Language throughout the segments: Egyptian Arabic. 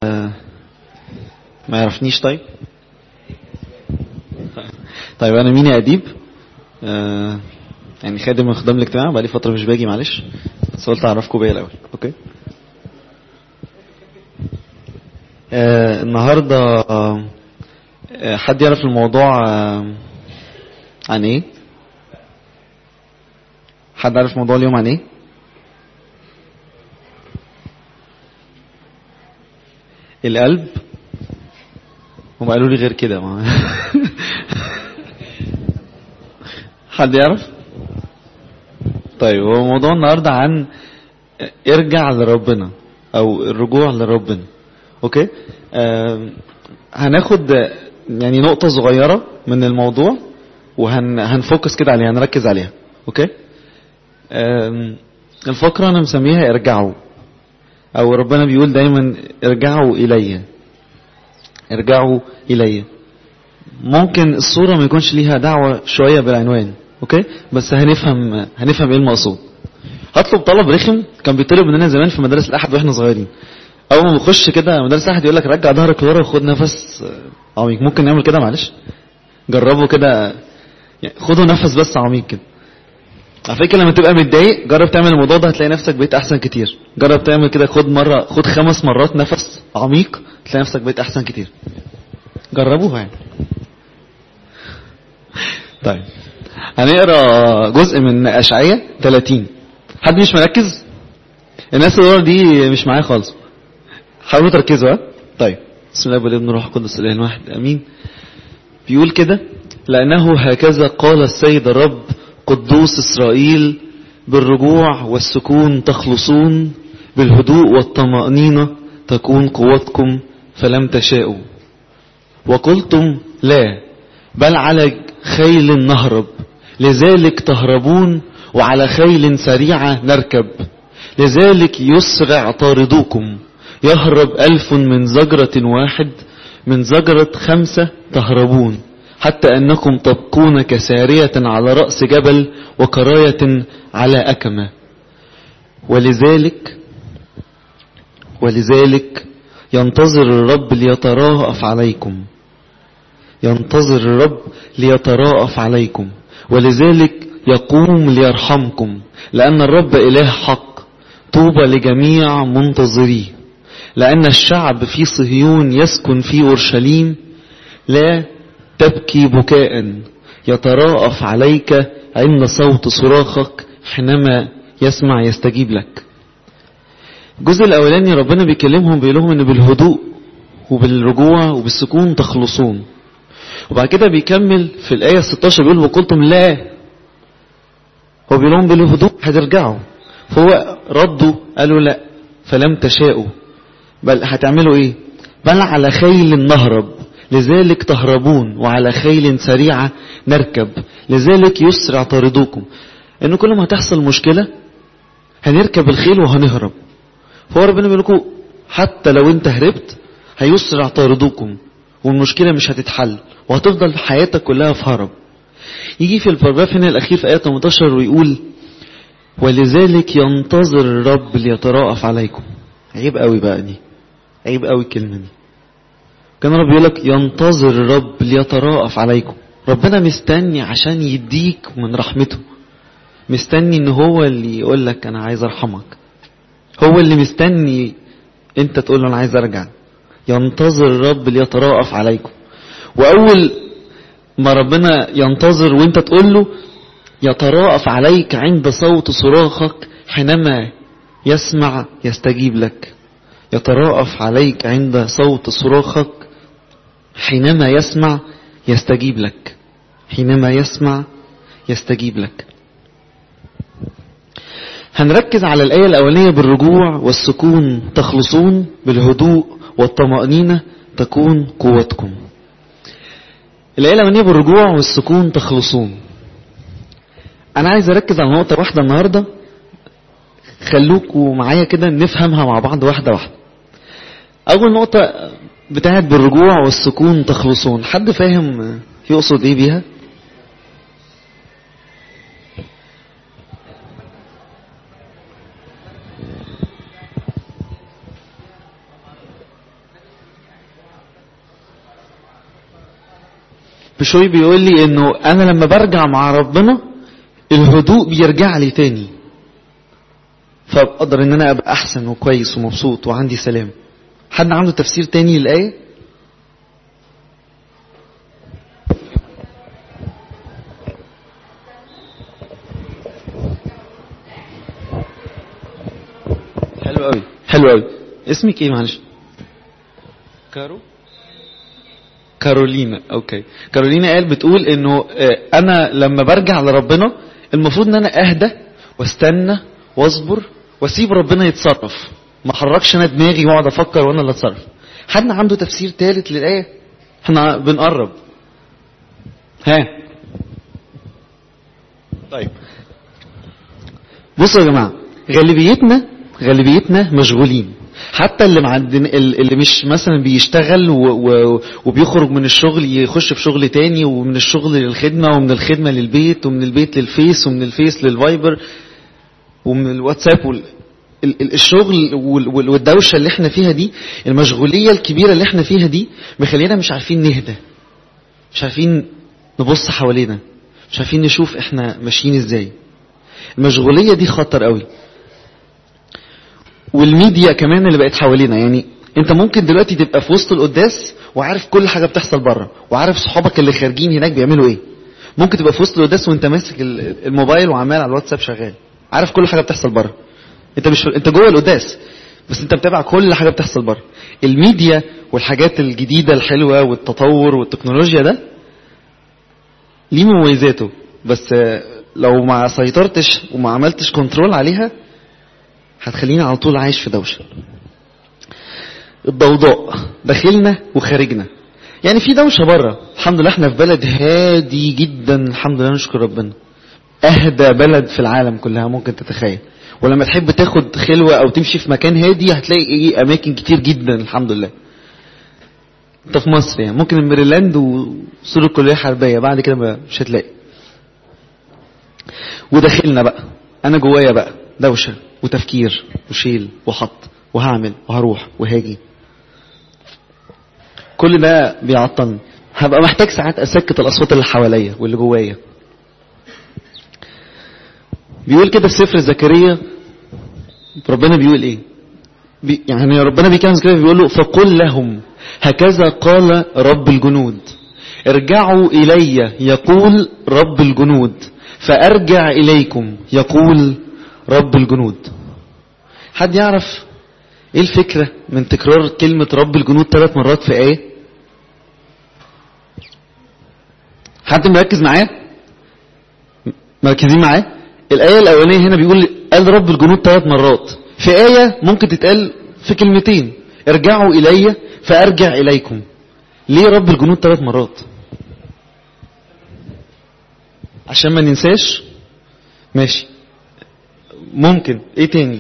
ما يعرفنيش طيب طيب انا مين يا اديب آه يعني خادم من خدام الاجتماع بقالي فتره مش باجي معلش بس قلت اعرفكم بيا الاول اوكي آه النهارده آه حد يعرف الموضوع آه عن ايه حد عارف موضوع اليوم عن ايه القلب هم قالوا لي غير كده ما حد يعرف طيب هو موضوع النهارده عن ارجع لربنا او الرجوع لربنا اوكي آه هناخد يعني نقطة صغيرة من الموضوع وهنفوكس كده عليها هنركز عليها اوكي آه الفقرة انا مسميها ارجعوا او ربنا بيقول دايما ارجعوا الي ارجعوا الي ممكن الصورة ما يكونش ليها دعوة شوية بالعنوان اوكي بس هنفهم هنفهم ايه المقصود هطلب طلب رخم كان بيطلب مننا زمان في مدارس الاحد واحنا صغيرين اول ما بخش كده مدارس الاحد يقول لك رجع ظهرك لورا وخد نفس عميق ممكن نعمل كده معلش جربوا كده يعني خدوا نفس بس عميق كده على فكره لما تبقى متضايق جرب تعمل الموضوع ده هتلاقي نفسك بقيت احسن كتير جرب تعمل كده خد مره خد خمس مرات نفس عميق تلاقي نفسك بقيت احسن كتير جربوها يعني طيب هنقرا جزء من اشعياء 30 حد مش مركز الناس اللي ورا دي مش معايا خالص حاولوا تركزوا ها طيب بسم الله والابن والروح القدس الاله الواحد امين بيقول كده لانه هكذا قال السيد الرب قدوس اسرائيل بالرجوع والسكون تخلصون بالهدوء والطمأنينة تكون قوتكم فلم تشاءوا وقلتم لا بل على خيل نهرب لذلك تهربون وعلى خيل سريعة نركب لذلك يسرع طاردوكم يهرب ألف من زجرة واحد من زجرة خمسة تهربون حتى أنكم تبقون كسارية على رأس جبل وكراية على أكمة ولذلك ولذلك ينتظر الرب ليتراءف عليكم ينتظر الرب ليتراءف عليكم ولذلك يقوم ليرحمكم لأن الرب إله حق طوبى لجميع منتظريه لأن الشعب في صهيون يسكن في أورشليم لا تبكي بكاء يتراءف عليك عند صوت صراخك حينما يسمع يستجيب لك الجزء الأولاني ربنا بيكلمهم بيقول لهم إن بالهدوء وبالرجوع وبالسكون تخلصون وبعد كده بيكمل في الآية 16 بيقول وقلتم لا هو بيقول لهم بالهدوء هترجعوا فهو ردوا قالوا لا فلم تشاءوا بل هتعملوا ايه بل على خيل نهرب لذلك تهربون وعلى خيل سريعة نركب لذلك يسرع طاردوكم ان كل ما هتحصل مشكلة هنركب الخيل وهنهرب فهو ربنا بيقول لكم حتى لو انت هربت هيسرع طاردوكم والمشكلة مش هتتحل وهتفضل في حياتك كلها في هرب يجي في البراجراف هنا الأخير في آية 18 ويقول ولذلك ينتظر الرب ليتراءف عليكم عيب قوي بقى دي عيب قوي الكلمة دي كان رب يقول لك ينتظر الرب ليتراءف عليكم ربنا مستني عشان يديك من رحمته مستني ان هو اللي يقول لك انا عايز ارحمك هو اللي مستني انت تقول له انا عايز ارجع ينتظر الرب ليتراءف عليكم واول ما ربنا ينتظر وانت تقول له يتراءف عليك عند صوت صراخك حينما يسمع يستجيب لك يتراءف عليك عند صوت صراخك حينما يسمع يستجيب لك حينما يسمع يستجيب لك هنركز على الآية الأولانية بالرجوع والسكون تخلصون بالهدوء والطمأنينة تكون قوتكم الآية الأولانية بالرجوع والسكون تخلصون أنا عايز أركز على نقطة واحدة النهاردة خلوكوا معايا كده نفهمها مع بعض واحدة واحدة أول نقطة بتاعت بالرجوع والسكون تخلصون حد فاهم يقصد إيه بيها؟ بشوي بيقول لي انه انا لما برجع مع ربنا الهدوء بيرجع لي تاني فاقدر ان انا ابقى احسن وكويس ومبسوط وعندي سلام حد عنده تفسير تاني للآية حلو قوي حلو قوي اسمك ايه معلش كارو كارولينا اوكي كارولينا قال بتقول انه آه، انا لما برجع لربنا المفروض ان انا اهدى واستنى واصبر واسيب ربنا يتصرف ما احركش انا دماغي واقعد افكر وانا اللي اتصرف حد عنده تفسير ثالث للايه احنا بنقرب ها طيب بصوا يا جماعه غالبيتنا غالبيتنا مشغولين حتى اللي معدن اللي مش مثلا بيشتغل و... و... وبيخرج من الشغل يخش في شغل تاني ومن الشغل للخدمة ومن الخدمة للبيت ومن البيت للفيس ومن الفيس للفايبر ومن الواتساب وال... ال- ال- الشغل وال- وال- والدوشة اللي احنا فيها دي المشغولية الكبيرة اللي احنا فيها دي مخلينا مش عارفين نهدى مش عارفين نبص حوالينا مش عارفين نشوف احنا ماشيين ازاي المشغولية دي خطر قوي والميديا كمان اللي بقت حوالينا يعني انت ممكن دلوقتي تبقى في وسط القداس وعارف كل حاجة بتحصل بره وعارف صحابك اللي خارجين هناك بيعملوا ايه ممكن تبقى في وسط القداس وانت ماسك ال- الموبايل وعمال على الواتساب شغال عارف كل حاجة بتحصل بره انت مش انت جوه القداس بس انت متابع كل حاجة بتحصل بره الميديا والحاجات الجديدة الحلوة والتطور والتكنولوجيا ده ليه مميزاته بس آه، لو ما سيطرتش وما عملتش كنترول عليها هتخليني على طول عايش في دوشة الضوضاء داخلنا وخارجنا يعني في دوشة بره الحمد لله احنا في بلد هادي جدا الحمد لله نشكر ربنا اهدى بلد في العالم كلها ممكن تتخيل ولما تحب تاخد خلوة او تمشي في مكان هادي هتلاقي ايه اماكن كتير جدا الحمد لله انت في مصر يعني ممكن الميريلاند وسور الكلية الحربية بعد كده ما- مش هتلاقي وداخلنا بقى انا جوايا بقى دوشة وتفكير وشيل وحط وهعمل وهروح وهاجي كل ده بيعطلني هبقى محتاج ساعات اسكت الاصوات اللي حواليا واللي جوايا بيقول كده في سفر زكريا ربنا بيقول ايه بي يعني ربنا بيكلم زكريا بيقول له فقل لهم هكذا قال رب الجنود ارجعوا الي يقول رب الجنود فارجع اليكم يقول رب الجنود حد يعرف ايه الفكرة من تكرار كلمة رب الجنود ثلاث مرات في ايه حد مركز معايا مركزين معايا الآية الأولانية هنا بيقول قال رب الجنود ثلاث مرات في آية ممكن تتقال في كلمتين ارجعوا إلي فأرجع إليكم ليه رب الجنود ثلاث مرات عشان ما ننساش ماشي ممكن ايه تاني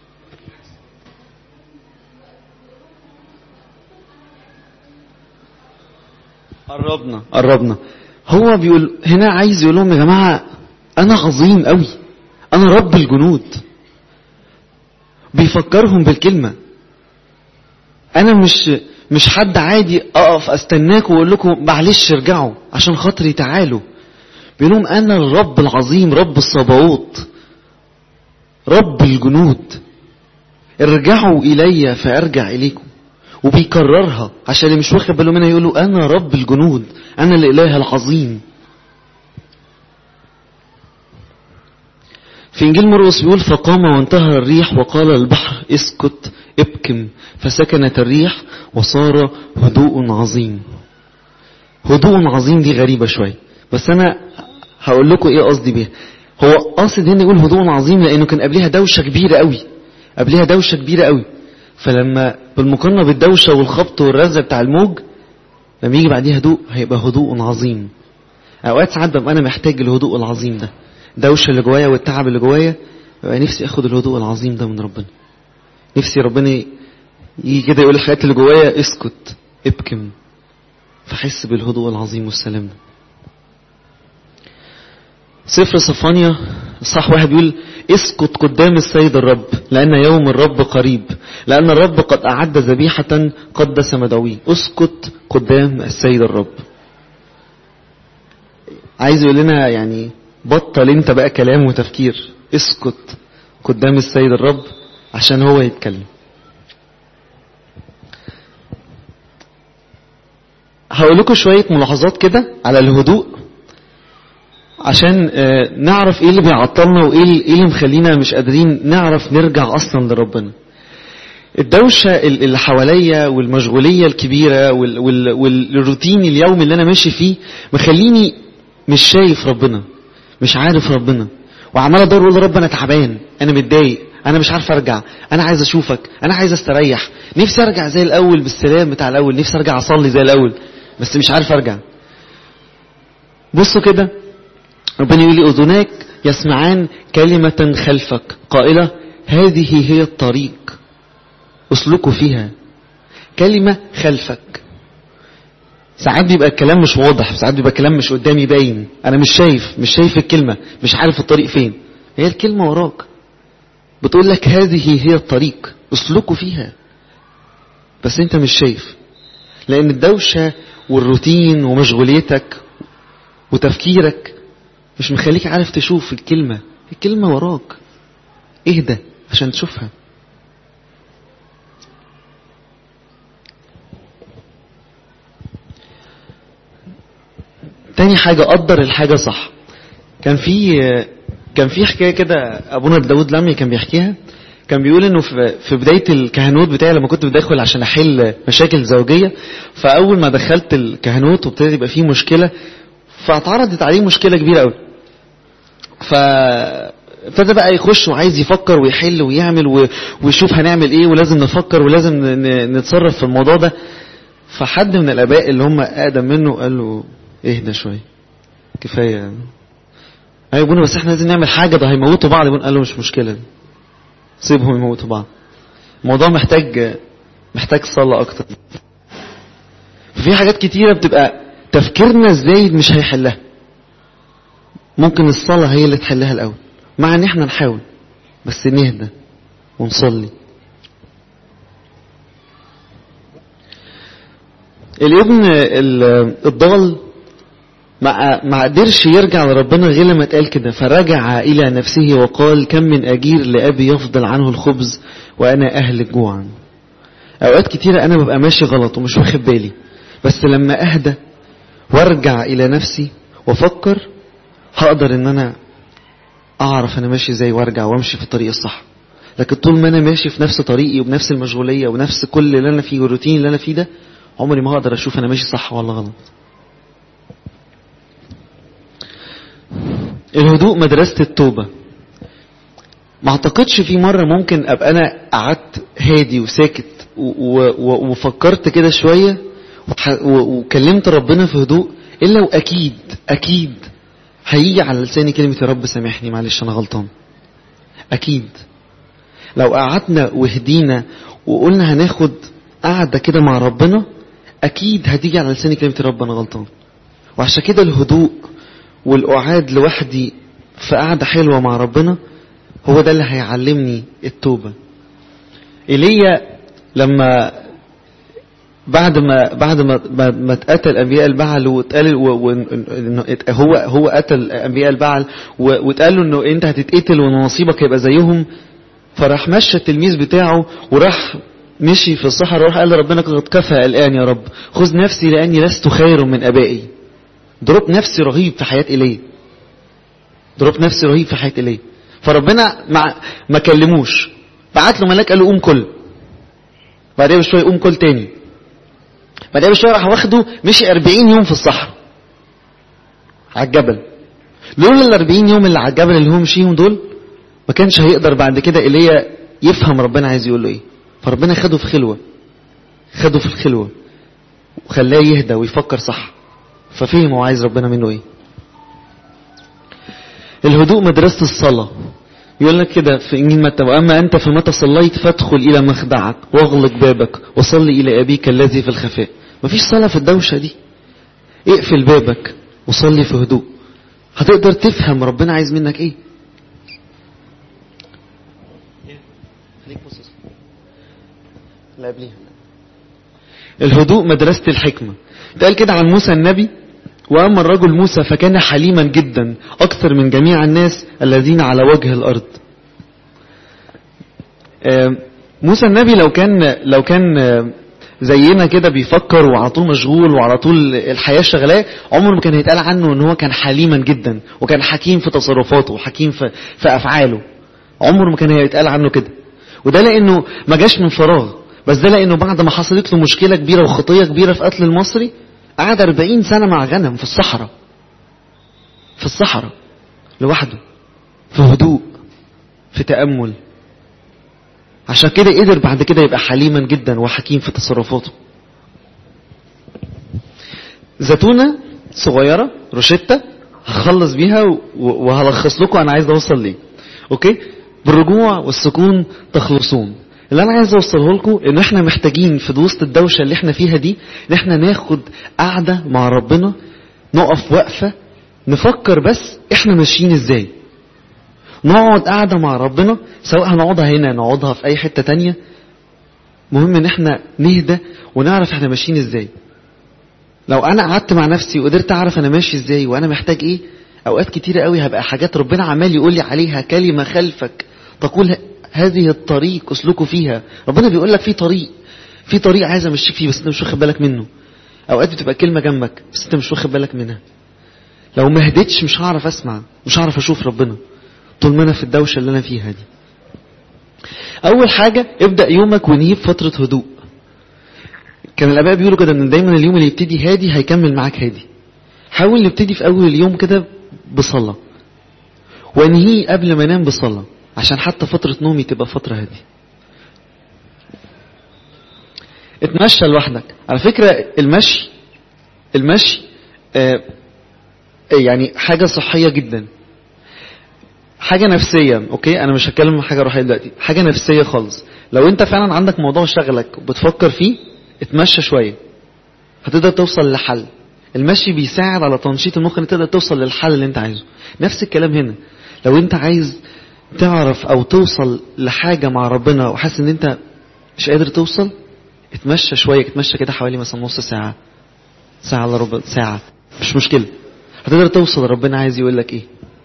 قربنا قربنا هو بيقول هنا عايز يقول لهم يا جماعه انا عظيم قوي انا رب الجنود بيفكرهم بالكلمه انا مش مش حد عادي اقف استناكم واقول لكم معلش ارجعوا عشان خاطري تعالوا بيقول لهم انا الرب العظيم رب الصباوت رب الجنود ارجعوا الي فارجع اليكم وبيكررها عشان اللي مش واخد باله منها يقولوا انا رب الجنود انا الاله العظيم في انجيل مرقس بيقول فقام وانتهر الريح وقال البحر اسكت ابكم فسكنت الريح وصار هدوء عظيم هدوء عظيم دي غريبة شوية بس انا هقول لكم ايه قصدي بيها هو قاصد هنا يقول هدوء عظيم لانه كان قبلها دوشة كبيرة قوي قبلها دوشة كبيرة قوي فلما بالمقارنة بالدوشة والخبط والرزة بتاع الموج لما يجي بعديها هدوء هيبقى هدوء عظيم اوقات ساعات ببقى انا محتاج الهدوء العظيم ده الدوشة اللي جوايا والتعب اللي جوايا ببقى نفسي اخد الهدوء العظيم ده من ربنا نفسي ربنا يجي كده يقول الحاجات اللي جوايا اسكت ابكم فحس بالهدوء العظيم والسلام ده سفر صفانيا صح واحد بيقول اسكت قدام السيد الرب لأن يوم الرب قريب لأن الرب قد أعد ذبيحة قدس مدعويه اسكت قدام السيد الرب عايز يقول لنا يعني بطل انت بقى كلام وتفكير اسكت قدام السيد الرب عشان هو يتكلم هقول لكم شوية ملاحظات كده على الهدوء عشان نعرف ايه اللي بيعطلنا وايه اللي مخلينا مش قادرين نعرف نرجع اصلا لربنا الدوشة اللي حواليا والمشغولية الكبيرة والروتين اليومي اللي انا ماشي فيه مخليني مش شايف ربنا مش عارف ربنا وعمال ادور اقول رب انا تعبان انا متضايق انا مش عارف ارجع انا عايز اشوفك انا عايز استريح نفسي ارجع زي الاول بالسلام بتاع الاول نفسي ارجع اصلي زي الاول بس مش عارف ارجع بصوا كده ربنا يقول لي اذناك يسمعان كلمة خلفك قائلة هذه هي الطريق اسلكوا فيها كلمة خلفك ساعات بيبقى الكلام مش واضح ساعات بيبقى الكلام مش قدامي باين انا مش شايف مش شايف الكلمة مش عارف الطريق فين هي الكلمة وراك بتقول لك هذه هي الطريق اسلكوا فيها بس انت مش شايف لان الدوشة والروتين ومشغوليتك وتفكيرك مش مخليك عارف تشوف الكلمة الكلمة وراك اهدى عشان تشوفها تاني حاجة قدر الحاجة صح كان في كان في حكاية كده أبونا داود لمي كان بيحكيها كان بيقول انه في بداية الكهنوت بتاعي لما كنت بدخل عشان احل مشاكل زوجية فاول ما دخلت الكهنوت وابتدى يبقى فيه مشكلة فاتعرضت عليه مشكلة كبيرة قوي فابتدى بقى يخش وعايز يفكر ويحل ويعمل ويشوف هنعمل ايه ولازم نفكر ولازم نتصرف في الموضوع ده فحد من الاباء اللي هم اقدم منه قال له اهدى شويه كفايه ايوه ابونا بس احنا لازم نعمل حاجه ده هيموتوا بعض ابونا قال له مش مشكله سيبهم يموتوا بعض الموضوع محتاج محتاج صلاه اكتر في حاجات كتيره بتبقى تفكيرنا ازاي مش هيحلها ممكن الصلاه هي اللي تحلها الاول مع ان احنا نحاول بس نهدى ونصلي الابن الضال ما ما قدرش يرجع لربنا غير لما اتقال كده فرجع الى نفسه وقال كم من اجير لابي يفضل عنه الخبز وانا اهلك جوعا اوقات كتيره انا ببقى ماشي غلط ومش واخد بالي بس لما اهدى وارجع الى نفسي وافكر هقدر ان انا اعرف انا ماشي ازاي وارجع وامشي في الطريق الصح لكن طول ما انا ماشي في نفس طريقي وبنفس المشغوليه ونفس كل اللي انا فيه والروتين اللي انا فيه ده عمري ما هقدر اشوف انا ماشي صح ولا غلط الهدوء مدرسة التوبة ما اعتقدش في مرة ممكن ابقى انا قعدت هادي وساكت وفكرت كده شوية وكلمت ربنا في هدوء الا واكيد اكيد هيجي على لساني كلمة يا رب سامحني معلش انا غلطان اكيد لو قعدنا وهدينا وقلنا هناخد قعدة كده مع ربنا اكيد هتيجي على لساني كلمة يا رب انا غلطان وعشان كده الهدوء والقعاد لوحدي في قعدة حلوة مع ربنا هو ده اللي هيعلمني التوبة ايليا لما بعد ما بعد ما ما, ما اتقتل انبياء البعل واتقال هو هو قتل انبياء البعل واتقال له انه انت هتتقتل ونصيبك هيبقى زيهم فراح مشى التلميذ بتاعه وراح مشي في الصحراء وراح قال لربنا قد كفى الان يا رب خذ نفسي لاني لست خير من ابائي ضرب نفسي رهيب في حياة إيليا ضرب نفسي رهيب في حياة إيليا فربنا ما ما كلموش بعت له ملاك قال له قوم كل بعدها بشويه قوم كل تاني بعدها بشويه راح واخده مشي 40 يوم في الصحراء على الجبل لولا ال 40 يوم اللي على الجبل اللي هو مشيهم دول ما كانش هيقدر بعد كده ايليا يفهم ربنا عايز يقول له ايه فربنا خده في خلوه خده في الخلوه وخلاه يهدى ويفكر صح ففهم هو عايز ربنا منه ايه الهدوء مدرسة الصلاة يقول لك كده في إنجيل متى وأما أنت فمتى صليت فادخل إلى مخدعك واغلق بابك وصلي إلى أبيك الذي في الخفاء مفيش صلاة في الدوشة دي اقفل بابك وصلي في هدوء هتقدر تفهم ربنا عايز منك ايه لا قبليها الهدوء مدرسة الحكمة قال كده عن موسى النبي وأما الرجل موسى فكان حليما جدا أكثر من جميع الناس الذين على وجه الأرض موسى النبي لو كان لو كان زينا كده بيفكر وعلى طول مشغول وعلى طول الحياة شغلاه عمره ما كان هيتقال عنه ان هو كان حليما جدا وكان حكيم في تصرفاته وحكيم في, في افعاله عمره ما كان هيتقال عنه كده وده لانه ما جاش من فراغ بس ده لانه بعد ما حصلت له مشكلة كبيرة وخطية كبيرة في قتل المصري قعد 40 سنة مع غنم في الصحراء في الصحراء لوحده في هدوء في تأمل عشان كده قدر بعد كده يبقى حليما جدا وحكيم في تصرفاته زيتونة صغيرة روشتة هخلص بيها وهلخص لكم انا عايز اوصل ليه اوكي بالرجوع والسكون تخلصون اللي انا عايز اوصله لكم ان احنا محتاجين في وسط الدوشه اللي احنا فيها دي ان احنا ناخد قعده مع ربنا نقف وقفه نفكر بس احنا ماشيين ازاي نقعد قاعدة مع ربنا سواء هنقعدها هنا نقعدها في أي حتة تانية مهم إن احنا نهدى ونعرف احنا ماشيين ازاي لو أنا قعدت مع نفسي وقدرت أعرف أنا ماشي ازاي وأنا محتاج إيه أوقات كتيرة قوي هبقى حاجات ربنا عمال يقول لي عليها كلمة خلفك تقول هذه الطريق اسلكوا فيها ربنا بيقول لك في طريق في طريق عايز امشيك فيه بس انت مش واخد بالك منه اوقات بتبقى كلمه جنبك بس انت مش واخد بالك منها لو ما هديتش مش هعرف اسمع مش هعرف اشوف ربنا طول ما انا في الدوشه اللي انا فيها دي اول حاجه ابدا يومك ونهيه بفتره هدوء كان الاباء بيقولوا كده ان دايما اليوم اللي يبتدي هادي هيكمل معاك هادي حاول نبتدي في اول اليوم كده بصلاه وانهيه قبل ما انام بصلاه عشان حتى فتره نومي تبقى فتره هاديه اتمشى لوحدك على فكره المشي المشي آه يعني حاجه صحيه جدا حاجة نفسية اوكي انا مش هتكلم عن حاجة روحية دلوقتي حاجة نفسية خالص لو انت فعلا عندك موضوع شغلك وبتفكر فيه اتمشى شوية هتقدر توصل لحل المشي بيساعد على تنشيط المخ ان تقدر توصل للحل اللي انت عايزه نفس الكلام هنا لو انت عايز تعرف او توصل لحاجة مع ربنا وحاسس ان انت مش قادر توصل اتمشى شوية اتمشى كده حوالي مثلا نص ساعة ساعة الا ربع ساعة مش مشكلة هتقدر توصل ربنا عايز يقول لك ايه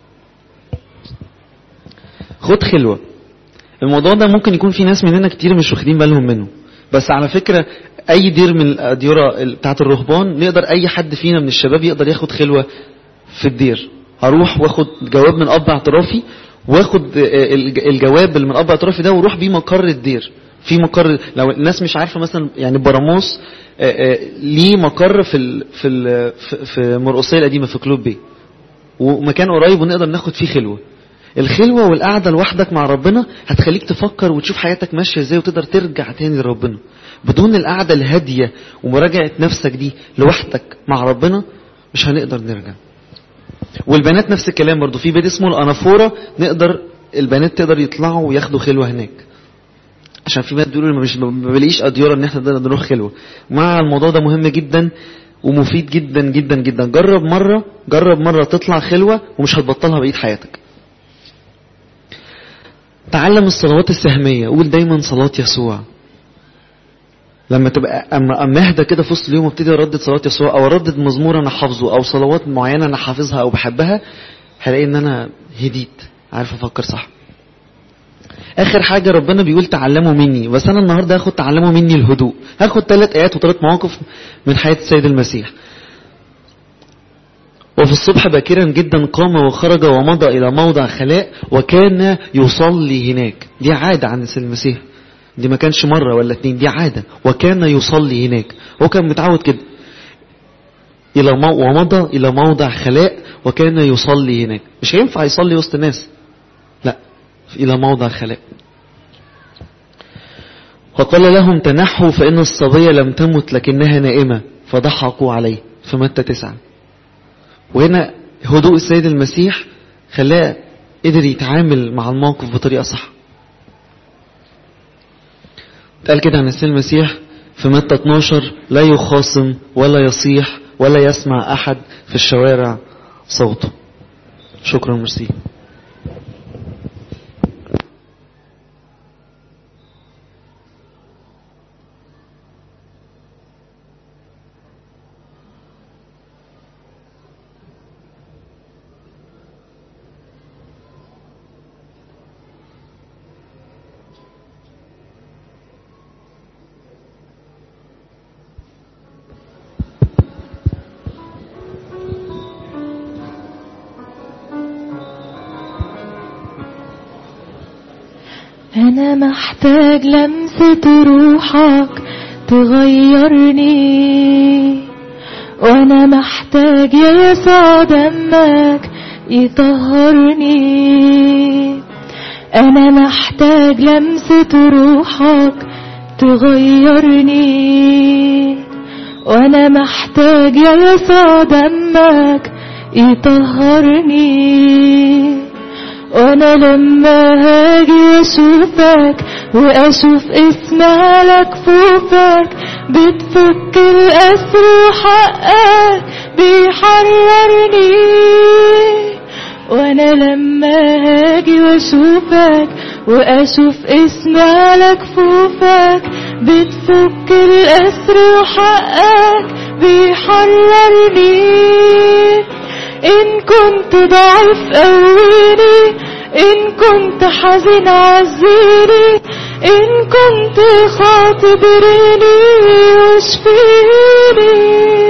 خد خلوة الموضوع ده ممكن يكون في ناس مننا كتير مش واخدين بالهم منه بس على فكرة اي دير من الاديرة بتاعت الرهبان نقدر اي حد فينا من الشباب يقدر ياخد خلوة في الدير هروح واخد جواب من اب اعترافي واخد الجواب اللي من اب اعترافي ده واروح بيه مقر الدير في مقر لو الناس مش عارفه مثلا يعني براموس ليه مقر في ال في ال في مرقصيه القديمه في كلوب بي ومكان قريب ونقدر ناخد فيه خلوه الخلوة والقعدة لوحدك مع ربنا هتخليك تفكر وتشوف حياتك ماشية ازاي وتقدر ترجع تاني لربنا بدون القعدة الهادية ومراجعة نفسك دي لوحدك مع ربنا مش هنقدر نرجع والبنات نفس الكلام برضو في بيت اسمه الانافورة نقدر البنات تقدر يطلعوا وياخدوا خلوة هناك عشان في بنات بيقولوا مش ما بلاقيش اديره ان احنا نقدر نروح خلوة مع الموضوع ده مهم جدا ومفيد جدا جدا جدا جرب مرة جرب مرة تطلع خلوة ومش هتبطلها بقية حياتك تعلم الصلوات السهمية قول دايما صلاة يسوع لما تبقى اما اما اهدى كده في وسط اليوم وابتدي اردد صلاه يسوع او اردد مزمور انا حافظه او صلوات معينه انا حافظها او بحبها هلاقي ان انا هديت عارف افكر صح اخر حاجه ربنا بيقول تعلموا مني بس انا النهارده هاخد تعلموا مني الهدوء هاخد ثلاث ايات وثلاث مواقف من حياه السيد المسيح وفي الصبح باكرا جدا قام وخرج ومضى إلى موضع خلاء وكان يصلي هناك دي عادة عن السيد المسيح دي ما كانش مرة ولا اتنين دي عادة وكان يصلي هناك هو كان متعود كده إلى مو... ومضى إلى موضع خلاء وكان يصلي هناك مش هينفع يصلي وسط الناس لا إلى موضع خلاء وقال لهم تنحوا فإن الصبية لم تمت لكنها نائمة فضحكوا عليه في متى تسعة وهنا هدوء السيد المسيح خلاه قدر يتعامل مع الموقف بطريقة صح قال كده عن السيد المسيح في متى 12 لا يخاصم ولا يصيح ولا يسمع أحد في الشوارع صوته شكرا مرسي أنا محتاج لمسة روحك تغيرني وأنا محتاج يا يسوع دمك يطهرني أنا محتاج لمسة روحك تغيرني وأنا محتاج يا يسوع دمك يطهرني وانا لما هاجي اشوفك واشوف اسم على كفوفك بتفك الاسر وحقك بيحررني وانا لما هاجي واشوفك واشوف اسم على كفوفك بتفك الاسر وحقك بيحررني إن كنت ضعيف قويني إن كنت حزين عزيني إن كنت خاطب ريني واشفيني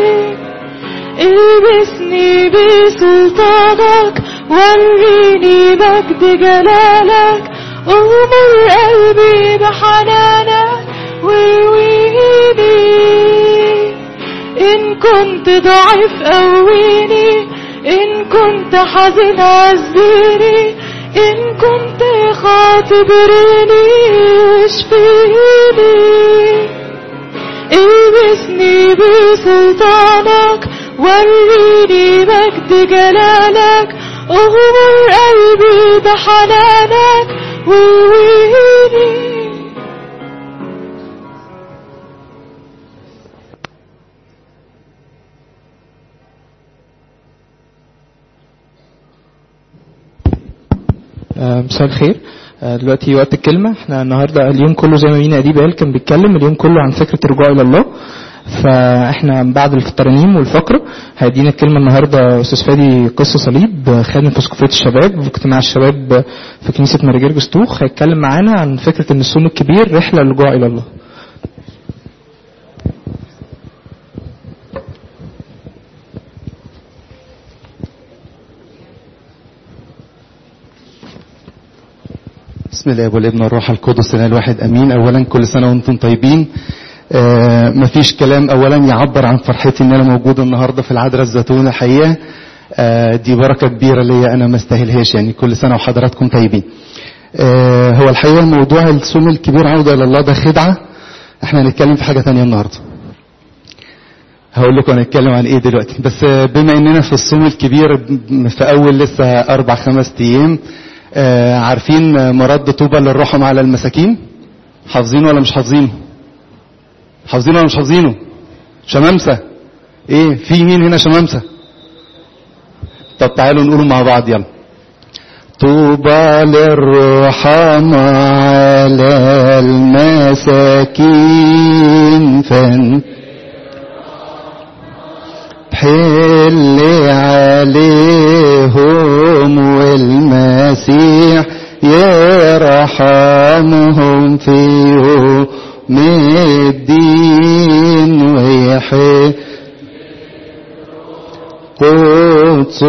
البسني بسلطانك وريني مجد جلالك أغمر قلبي بحنانك ويويني إن كنت ضعيف قويني إن كنت حزين عزيني إن كنت خاطبرني واشفيني البسني بسلطانك وريني مجد جلالك اغمر قلبي بحنانك وويني آه، مساء الخير آه، دلوقتي وقت الكلمة احنا النهاردة اليوم كله زي ما مينا أديب قال كان بيتكلم اليوم كله عن فكرة الرجوع إلى الله فاحنا بعد الترانيم والفقرة هيدينا الكلمة النهاردة أستاذ فادي قصة صليب خادم في سقفية الشباب في اجتماع الشباب في كنيسة مراجير جستوخ هيتكلم معانا عن فكرة إن الصوم الكبير رحلة للرجوع إلى الله بسم الله والابن والروح القدس الاله الواحد امين اولا كل سنه وانتم طيبين آه مفيش كلام اولا يعبر عن فرحتي ان انا موجود النهارده في العذراء الزيتون الحقيقه آه دي بركه كبيره ليا انا ما استاهلهاش يعني كل سنه وحضراتكم طيبين آه هو الحقيقه موضوع الصوم الكبير عوده الى الله ده خدعه احنا هنتكلم في حاجه تانية النهارده هقول لكم هنتكلم عن ايه دلوقتي بس آه بما اننا في الصوم الكبير في اول لسه اربع خمس ايام آه عارفين مرد طوبى للرحم على المساكين حافظينه ولا مش حافظينه حافظينه ولا مش حافظينه شمامسة ايه في مين هنا شمامسة طب تعالوا نقوله مع بعض يلا طوبى للرحم على المساكين فن حل عليهم والمسيح يرحمهم في يوم الدين ويحل قدس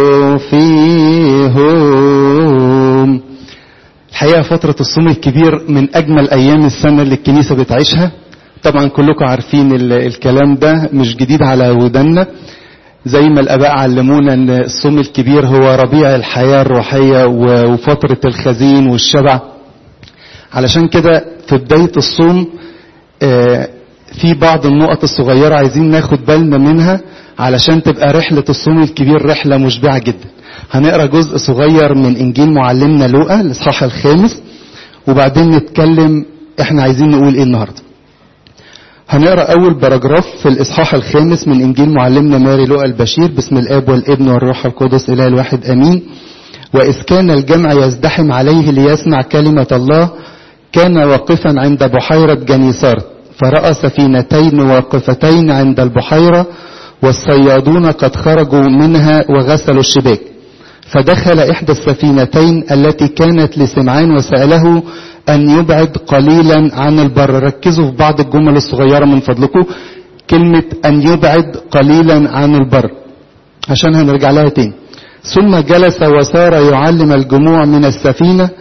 فيهم الحقيقة فترة الصوم الكبير من أجمل أيام السنة اللي الكنيسة بتعيشها طبعا كلكم عارفين الكلام ده مش جديد على ودنا زي ما الاباء علمونا ان الصوم الكبير هو ربيع الحياه الروحيه وفتره الخزين والشبع علشان كده في بدايه الصوم في بعض النقط الصغيره عايزين ناخد بالنا منها علشان تبقى رحله الصوم الكبير رحله مشبعه جدا هنقرا جزء صغير من انجيل معلمنا لوقا الاصحاح الخامس وبعدين نتكلم احنا عايزين نقول ايه النهارده هنقرا اول باراجراف في الاصحاح الخامس من انجيل معلمنا ماري لوقا البشير باسم الاب والابن والروح القدس اله الواحد امين واذ كان الجمع يزدحم عليه ليسمع كلمه الله كان واقفا عند بحيره جنيسارت فراى سفينتين واقفتين عند البحيره والصيادون قد خرجوا منها وغسلوا الشباك فدخل احدى السفينتين التي كانت لسمعان وساله أن يبعد قليلا عن البر ركزوا في بعض الجمل الصغيرة من فضلكم كلمة أن يبعد قليلا عن البر عشان هنرجع لها تاني ثم جلس وسار يعلم الجموع من السفينة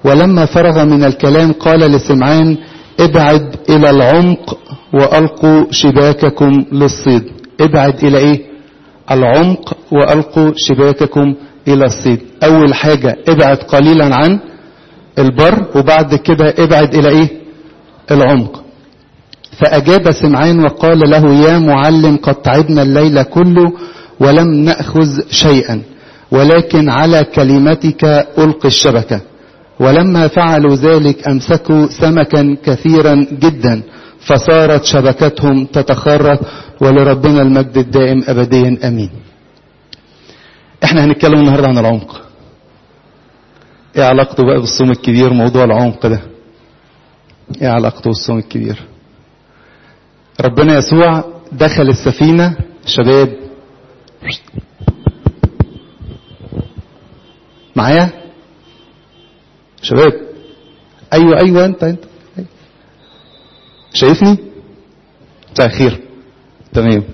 ولما فرغ من الكلام قال لسمعان ابعد الى العمق والقوا شباككم للصيد ابعد الى ايه العمق والقوا شباككم الى الصيد اول حاجة ابعد قليلا عن البر وبعد كده ابعد الى ايه العمق فاجاب سمعان وقال له يا معلم قد تعبنا الليل كله ولم ناخذ شيئا ولكن على كلمتك القي الشبكه ولما فعلوا ذلك امسكوا سمكا كثيرا جدا فصارت شبكتهم تتخرط ولربنا المجد الدائم ابديا امين احنا هنتكلم النهارده عن العمق ايه علاقته بقى بالصوم الكبير موضوع العمق ده ايه علاقته بالصوم الكبير ربنا يسوع دخل السفينة شباب معايا شباب ايوه ايوه انت انت شايفني مساء الخير تمام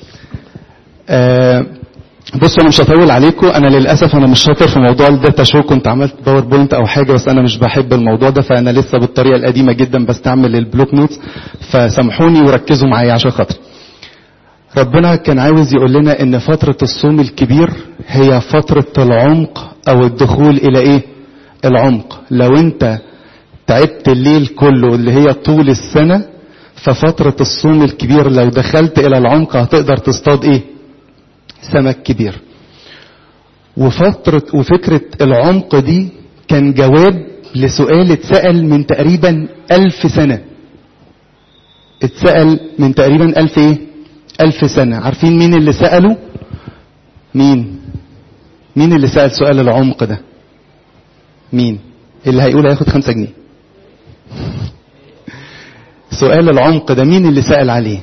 آه بصوا انا مش هطول عليكم انا للاسف انا مش شاطر في موضوع الداتا شو كنت عملت باوربوينت او حاجه بس انا مش بحب الموضوع ده فانا لسه بالطريقه القديمه جدا بستعمل البلوك نوتس فسامحوني وركزوا معايا عشان خاطر ربنا كان عاوز يقول لنا ان فتره الصوم الكبير هي فتره العمق او الدخول الى ايه العمق لو انت تعبت الليل كله اللي هي طول السنه ففتره الصوم الكبير لو دخلت الى العمق هتقدر تصطاد ايه سمك كبير وفترة وفكرة العمق دي كان جواب لسؤال اتسأل من تقريبا ألف سنة اتسأل من تقريبا ألف ايه ألف سنة عارفين مين اللي سأله مين مين اللي سأل سؤال العمق ده مين اللي هيقول هياخد خمسة جنيه سؤال العمق ده مين اللي سأل عليه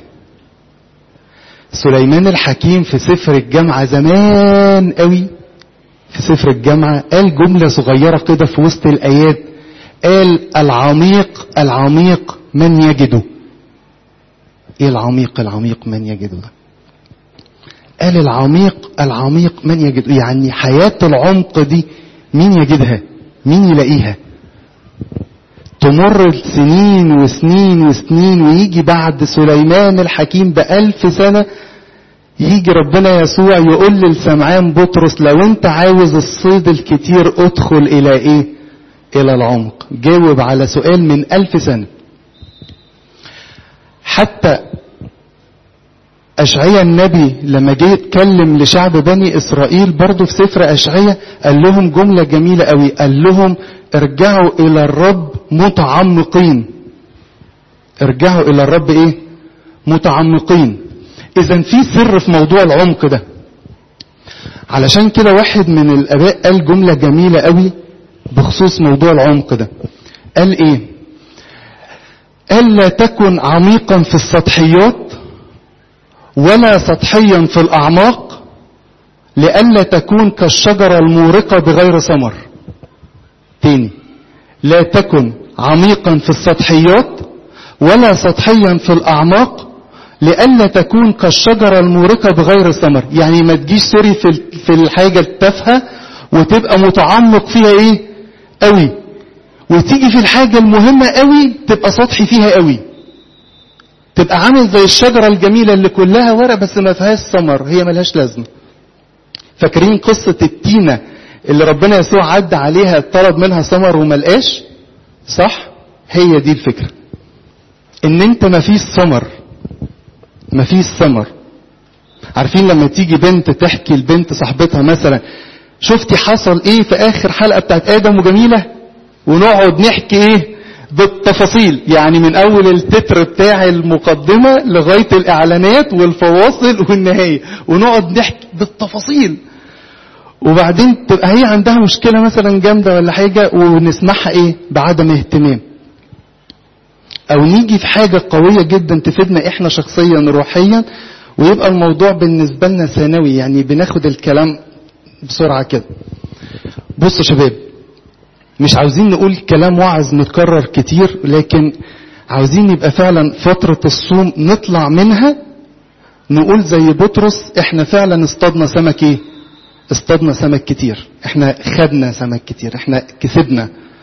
سليمان الحكيم في سفر الجامعة زمان قوي في سفر الجامعة قال جملة صغيرة كده في وسط الآيات قال العميق العميق من يجده ايه العميق العميق من يجده ده قال العميق العميق من يجده يعني حياة العمق دي مين يجدها مين يلاقيها تمر سنين وسنين وسنين ويجي بعد سليمان الحكيم بألف سنة يجي ربنا يسوع يقول للسمعان بطرس لو انت عاوز الصيد الكتير ادخل الى ايه الى العمق جاوب على سؤال من ألف سنة حتى أشعيا النبي لما جه يتكلم لشعب بني إسرائيل برضه في سفر أشعيا قال لهم جملة جميلة قوي قال لهم ارجعوا إلى الرب متعمقين ارجعوا إلى الرب إيه متعمقين إذا في سر في موضوع العمق ده علشان كده واحد من الآباء قال جملة جميلة قوي بخصوص موضوع العمق ده قال إيه قال لا تكن عميقا في السطحيات ولا سطحيا في الأعماق لئلا تكون كالشجرة المورقة بغير ثمر تاني لا تكن عميقا في السطحيات ولا سطحيا في الأعماق لئلا تكون كالشجرة المورقة بغير ثمر يعني ما تجيش سوري في في الحاجة التافهة وتبقى متعمق فيها ايه قوي وتيجي في الحاجة المهمة قوي تبقى سطحي فيها قوي تبقى عامل زي الشجرة الجميلة اللي كلها ورق بس ما فيهاش ثمر هي ملهاش لازمة فاكرين قصة التينة اللي ربنا يسوع عدى عليها طلب منها ثمر وما لقاش صح هي دي الفكرة ان انت ما فيش ثمر ما فيش ثمر عارفين لما تيجي بنت تحكي لبنت صاحبتها مثلا شفتي حصل ايه في اخر حلقة بتاعت ادم وجميلة ونقعد نحكي ايه بالتفاصيل يعني من اول التتر بتاع المقدمة لغاية الاعلانات والفواصل والنهاية ونقعد نحكي بالتفاصيل وبعدين تبقى هي عندها مشكلة مثلا جامدة ولا حاجة ونسمعها ايه بعدم اهتمام او نيجي في حاجة قوية جدا تفيدنا احنا شخصيا روحيا ويبقى الموضوع بالنسبة لنا ثانوي يعني بناخد الكلام بسرعة كده بصوا يا شباب مش عاوزين نقول كلام وعظ متكرر كتير لكن عاوزين يبقى فعلا فترة الصوم نطلع منها نقول زي بطرس احنا فعلا اصطادنا سمك ايه اصطادنا سمك كتير احنا خدنا سمك كتير احنا كسبنا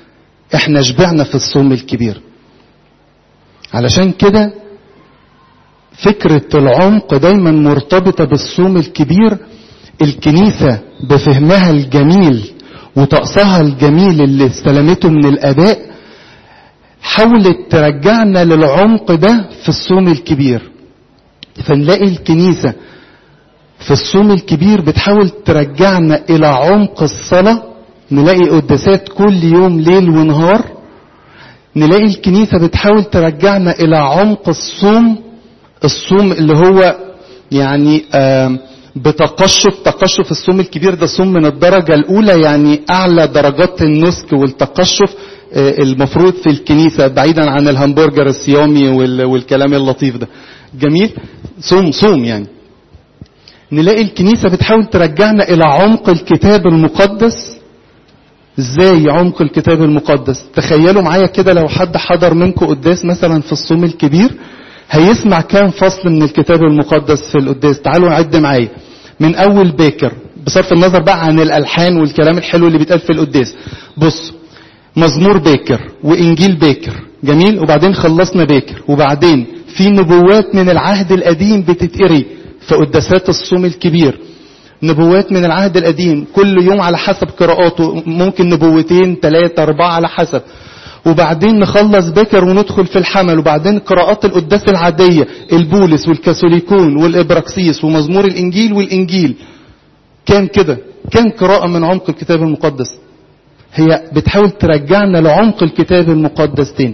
احنا شبعنا في الصوم الكبير علشان كده فكرة العمق دايما مرتبطة بالصوم الكبير الكنيسة بفهمها الجميل وطقسها الجميل اللي استلمته من الآباء حاولت ترجعنا للعمق ده في الصوم الكبير فنلاقي الكنيسة في الصوم الكبير بتحاول ترجعنا إلى عمق الصلاة نلاقي قداسات كل يوم ليل ونهار نلاقي الكنيسة بتحاول ترجعنا إلى عمق الصوم الصوم اللي هو يعني آه بتقشف تقشف الصوم الكبير ده صوم من الدرجة الأولى يعني أعلى درجات النسك والتقشف آه المفروض في الكنيسة بعيدا عن الهمبرجر الصيامي والكلام اللطيف ده جميل صوم صوم يعني نلاقي الكنيسة بتحاول ترجعنا إلى عمق الكتاب المقدس ازاي عمق الكتاب المقدس تخيلوا معايا كده لو حد حضر منكم قداس مثلا في الصوم الكبير هيسمع كام فصل من الكتاب المقدس في القداس تعالوا نعد معايا من اول باكر بصرف النظر بقى عن الالحان والكلام الحلو اللي بيتقال في القداس بص مزمور باكر وانجيل باكر جميل وبعدين خلصنا باكر وبعدين في نبوات من العهد القديم بتتقري في قداسات الصوم الكبير نبوات من العهد القديم كل يوم على حسب قراءاته ممكن نبوتين ثلاثة أربعة على حسب وبعدين نخلص بكر وندخل في الحمل وبعدين قراءات القداس العادية البولس والكاثوليكون والإبراكسيس ومزمور الإنجيل والإنجيل كان كده كان قراءة من عمق الكتاب المقدس هي بتحاول ترجعنا لعمق الكتاب المقدس تاني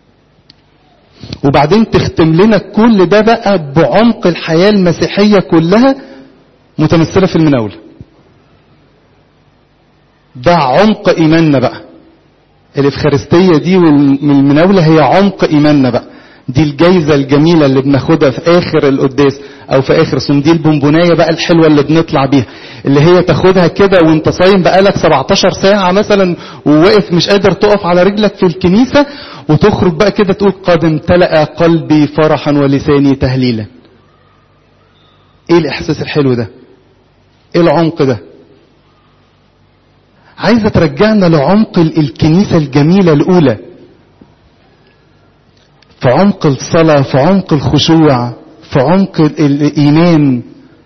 وبعدين تختم لنا كل ده بقى بعمق الحياة المسيحية كلها متمثلة في المناولة ده عمق إيماننا بقى الإفخارستية دي والمناولة هي عمق إيماننا بقى دي الجايزة الجميلة اللي بناخدها في آخر القداس أو في آخر الصوم دي البونبوناية بقى الحلوة اللي بنطلع بيها اللي هي تاخدها كده وانت صايم بقالك 17 ساعة مثلا وواقف مش قادر تقف على رجلك في الكنيسة وتخرج بقى كده تقول قد امتلأ قلبي فرحا ولساني تهليلا ايه الإحساس الحلو ده ايه العمق ده عايزة ترجعنا لعمق الكنيسة الجميلة الأولى في عمق الصلاة في عمق الخشوع في عمق الإيمان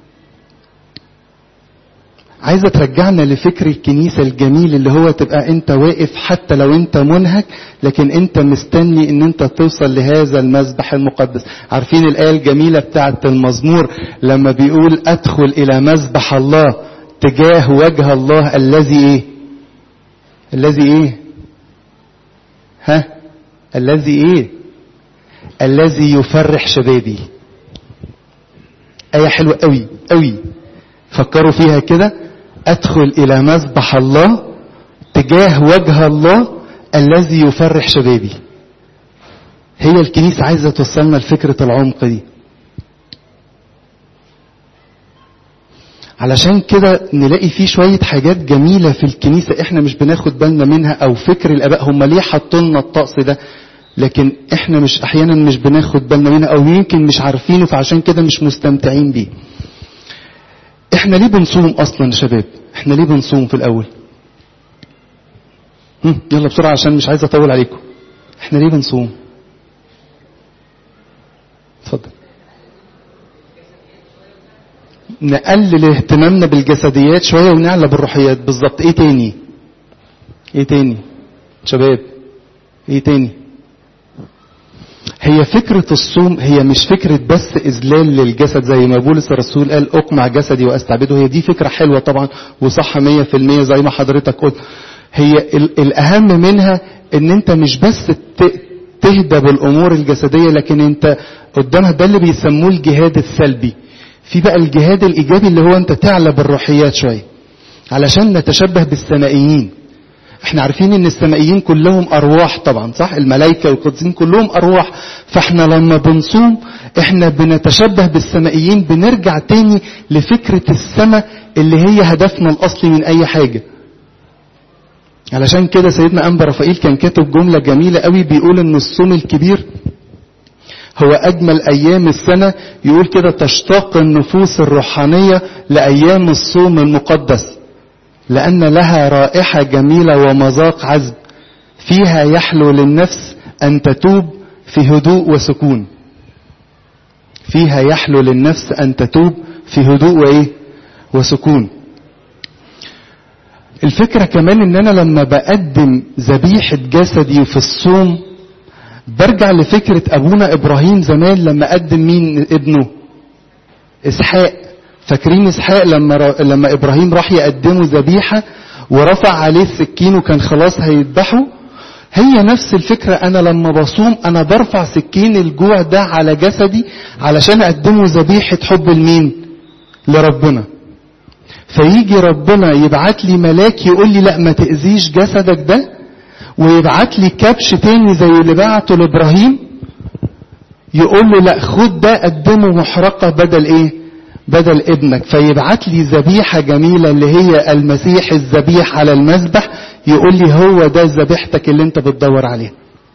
عايزة ترجعنا لفكر الكنيسة الجميل اللي هو تبقى انت واقف حتى لو انت منهك لكن انت مستني ان انت توصل لهذا المذبح المقدس عارفين الآية الجميلة بتاعت المزمور لما بيقول ادخل الى مذبح الله تجاه وجه الله الذي ايه الذي ايه ها الذي ايه الذي يفرح شبابي آية حلوة قوي قوي فكروا فيها كده أدخل إلى مذبح الله تجاه وجه الله الذي يفرح شبابي هي الكنيسة عايزة توصلنا لفكرة العمق دي علشان كده نلاقي فيه شوية حاجات جميلة في الكنيسة احنا مش بناخد بالنا منها او فكر الاباء هم ليه حطوا لنا الطقس ده لكن احنا مش احيانا مش بناخد بالنا منها او يمكن مش عارفينه فعشان كده مش مستمتعين بيه احنا ليه بنصوم اصلا يا شباب احنا ليه بنصوم في الاول هم، يلا بسرعة عشان مش عايز اطول عليكم احنا ليه بنصوم اتفضل نقلل اهتمامنا بالجسديات شوية ونعلى بالروحيات بالظبط ايه تاني ايه تاني شباب ايه تاني هي فكرة الصوم هي مش فكرة بس إذلال للجسد زي ما بولس الرسول قال أقمع جسدي وأستعبده هي دي فكرة حلوة طبعا وصح مية في المية زي ما حضرتك قلت هي ال- الأهم منها إن أنت مش بس ت- تهدى بالأمور الجسدية لكن أنت قدامها ده اللي بيسموه الجهاد السلبي في بقى الجهاد الإيجابي اللي هو أنت تعلى بالروحيات شوية علشان نتشبه بالسمائيين احنا عارفين ان السمائيين كلهم ارواح طبعا صح الملائكة والقدسين كلهم ارواح فاحنا لما بنصوم احنا بنتشبه بالسمائيين بنرجع تاني لفكرة السماء اللي هي هدفنا الاصلي من اي حاجة علشان كده سيدنا انبا رفائيل كان كاتب جملة جميلة قوي بيقول ان الصوم الكبير هو أجمل أيام السنة يقول كده تشتاق النفوس الروحانية لأيام الصوم المقدس لأن لها رائحة جميلة ومذاق عذب فيها يحلو للنفس أن تتوب في هدوء وسكون فيها يحلو للنفس أن تتوب في هدوء وإيه وسكون الفكرة كمان ان انا لما بقدم ذبيحة جسدي في الصوم برجع لفكرة ابونا ابراهيم زمان لما قدم مين ابنه اسحاق فاكرين اسحاق لما ر... لما ابراهيم راح يقدمه ذبيحة ورفع عليه السكين وكان خلاص هيذبحه هي نفس الفكرة انا لما بصوم انا برفع سكين الجوع ده على جسدي علشان اقدمه ذبيحة حب لمين لربنا فيجي ربنا يبعت لي ملاك يقول لي لا ما تأذيش جسدك ده ويبعت لي كبش تاني زي اللي بعته لابراهيم يقول له لا خد ده قدمه محرقة بدل ايه بدل ابنك فيبعت لي ذبيحة جميلة اللي هي المسيح الذبيح على المذبح يقول لي هو ده ذبيحتك اللي انت بتدور عليها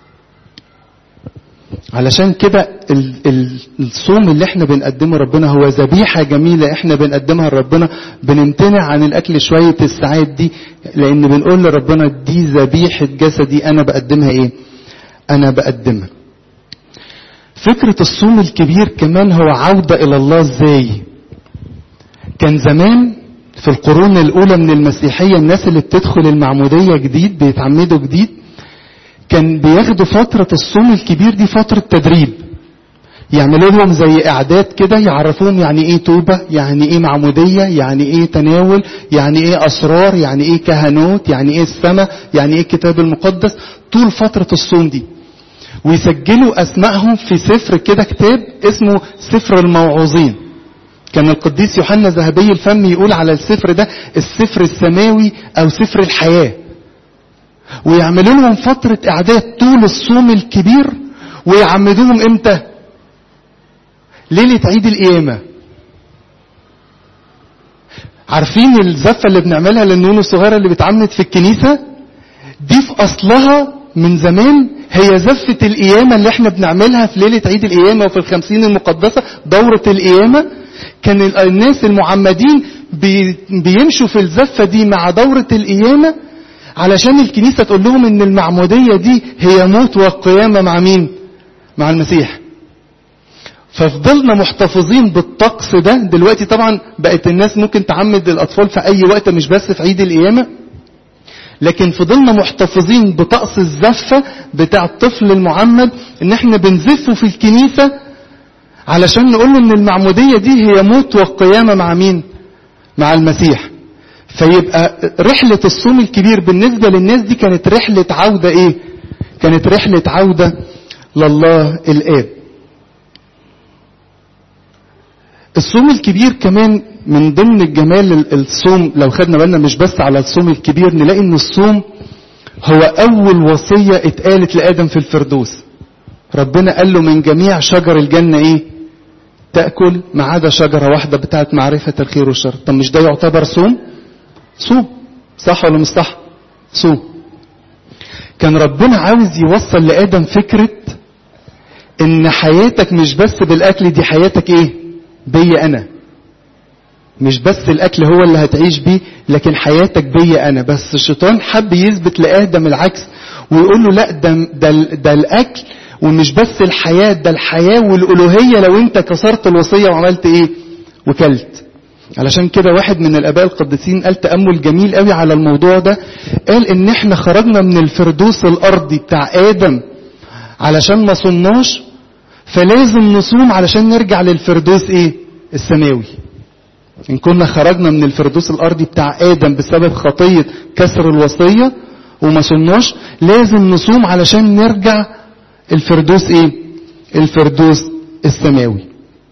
علشان كده ال- ال- الصوم اللي احنا بنقدمه ربنا هو ذبيحة جميلة احنا بنقدمها لربنا بنمتنع عن الاكل شوية الساعات دي لان بنقول لربنا دي ذبيحة جسدي انا بقدمها ايه انا بقدمها فكرة الصوم الكبير كمان هو عودة الى الله ازاي كان زمان في القرون الاولى من المسيحية الناس اللي بتدخل المعمودية جديد بيتعمدوا جديد كان بياخدوا فترة الصوم الكبير دي فترة تدريب يعملوا لهم زي اعداد كده يعرفوهم يعني ايه توبة يعني ايه معمودية يعني ايه تناول يعني ايه اسرار يعني ايه كهنوت يعني ايه السماء يعني ايه الكتاب المقدس طول فترة الصوم دي ويسجلوا اسمائهم في سفر كده كتاب اسمه سفر الموعوظين كان القديس يوحنا ذهبي الفم يقول على السفر ده السفر السماوي او سفر الحياه ويعملوا لهم فترة إعداد طول الصوم الكبير ويعمدوهم إمتى؟ ليلة عيد القيامة. عارفين الزفة اللي بنعملها للنون الصغيرة اللي بتعمد في الكنيسة؟ دي في أصلها من زمان هي زفة القيامة اللي احنا بنعملها في ليلة عيد القيامة وفي الخمسين المقدسة دورة القيامة كان الناس المعمدين بي- بيمشوا في الزفة دي مع دورة القيامة علشان الكنيسة تقول لهم ان المعمودية دي هي موت والقيامة مع مين مع المسيح ففضلنا محتفظين بالطقس ده دلوقتي طبعا بقت الناس ممكن تعمد الاطفال في اي وقت مش بس في عيد القيامة لكن فضلنا محتفظين بطقس الزفة بتاع الطفل المعمد ان احنا بنزفه في الكنيسة علشان نقول له ان المعمودية دي هي موت والقيامة مع مين مع المسيح فيبقى رحلة الصوم الكبير بالنسبة للناس دي كانت رحلة عودة ايه كانت رحلة عودة لله الآب الصوم الكبير كمان من ضمن الجمال ال- الصوم لو خدنا بالنا مش بس على الصوم الكبير نلاقي ان الصوم هو اول وصية اتقالت لآدم في الفردوس ربنا قال له من جميع شجر الجنة ايه تأكل ما عدا شجرة واحدة بتاعت معرفة الخير والشر طب مش ده يعتبر صوم صوم صح ولا مش صح صوم كان ربنا عاوز يوصل لآدم فكرة ان حياتك مش بس بالاكل دي حياتك ايه بيا انا مش بس الاكل هو اللي هتعيش بيه لكن حياتك بيا انا بس الشيطان حب يثبت لادم العكس ويقول له لا ده ده, ده الاكل ومش بس الحياه ده الحياه والالوهيه لو انت كسرت الوصيه وعملت ايه وكلت علشان كده واحد من الاباء القديسين قال تامل جميل قوي على الموضوع ده قال ان احنا خرجنا من الفردوس الارضي بتاع ادم علشان ما صمناش فلازم نصوم علشان نرجع للفردوس ايه السماوي ان كنا خرجنا من الفردوس الارضي بتاع ادم بسبب خطيه كسر الوصيه وما صمناش لازم نصوم علشان نرجع الفردوس ايه الفردوس السماوي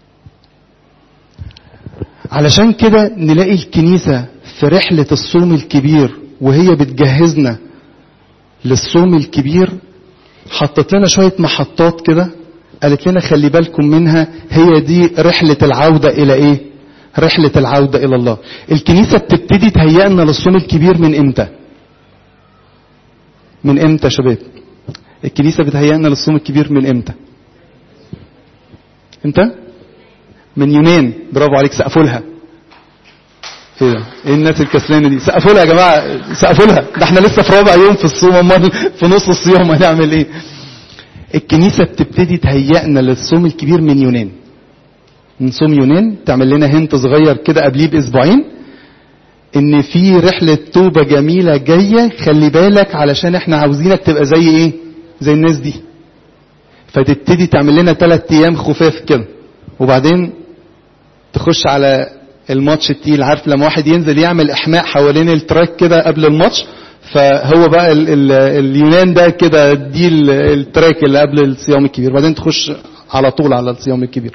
علشان كده نلاقي الكنيسة في رحلة الصوم الكبير وهي بتجهزنا للصوم الكبير حطت لنا شوية محطات كده قالت لنا خلي بالكم منها هي دي رحلة العودة إلى إيه؟ رحلة العودة إلى الله. الكنيسة بتبتدي تهيئنا للصوم الكبير من إمتى؟ من إمتى يا شباب؟ الكنيسة بتهيئنا للصوم الكبير من إمتى؟ إمتى؟ من يومين برافو عليك سقفوا لها. إيه ده؟ إيه ايه الناس الكسلانه دي سقفوا لها يا جماعه سقفوا لها ده احنا لسه في رابع يوم في الصوم امال في نص الصيام هنعمل ايه الكنيسه بتبتدي تهيئنا للصوم الكبير من يونان من صوم يونان تعمل لنا هنت صغير كده قبليه باسبوعين ان في رحله توبه جميله جايه خلي بالك علشان احنا عاوزينك تبقى زي ايه زي الناس دي فتبتدي تعمل لنا ثلاث ايام خفاف كده وبعدين تخش على الماتش التقيل عارف لما واحد ينزل يعمل احماء حوالين التراك كده قبل الماتش فهو بقى ال ال اليونان ده كده دي ال- التراك اللي قبل الصيام الكبير بعدين تخش على طول على الصيام الكبير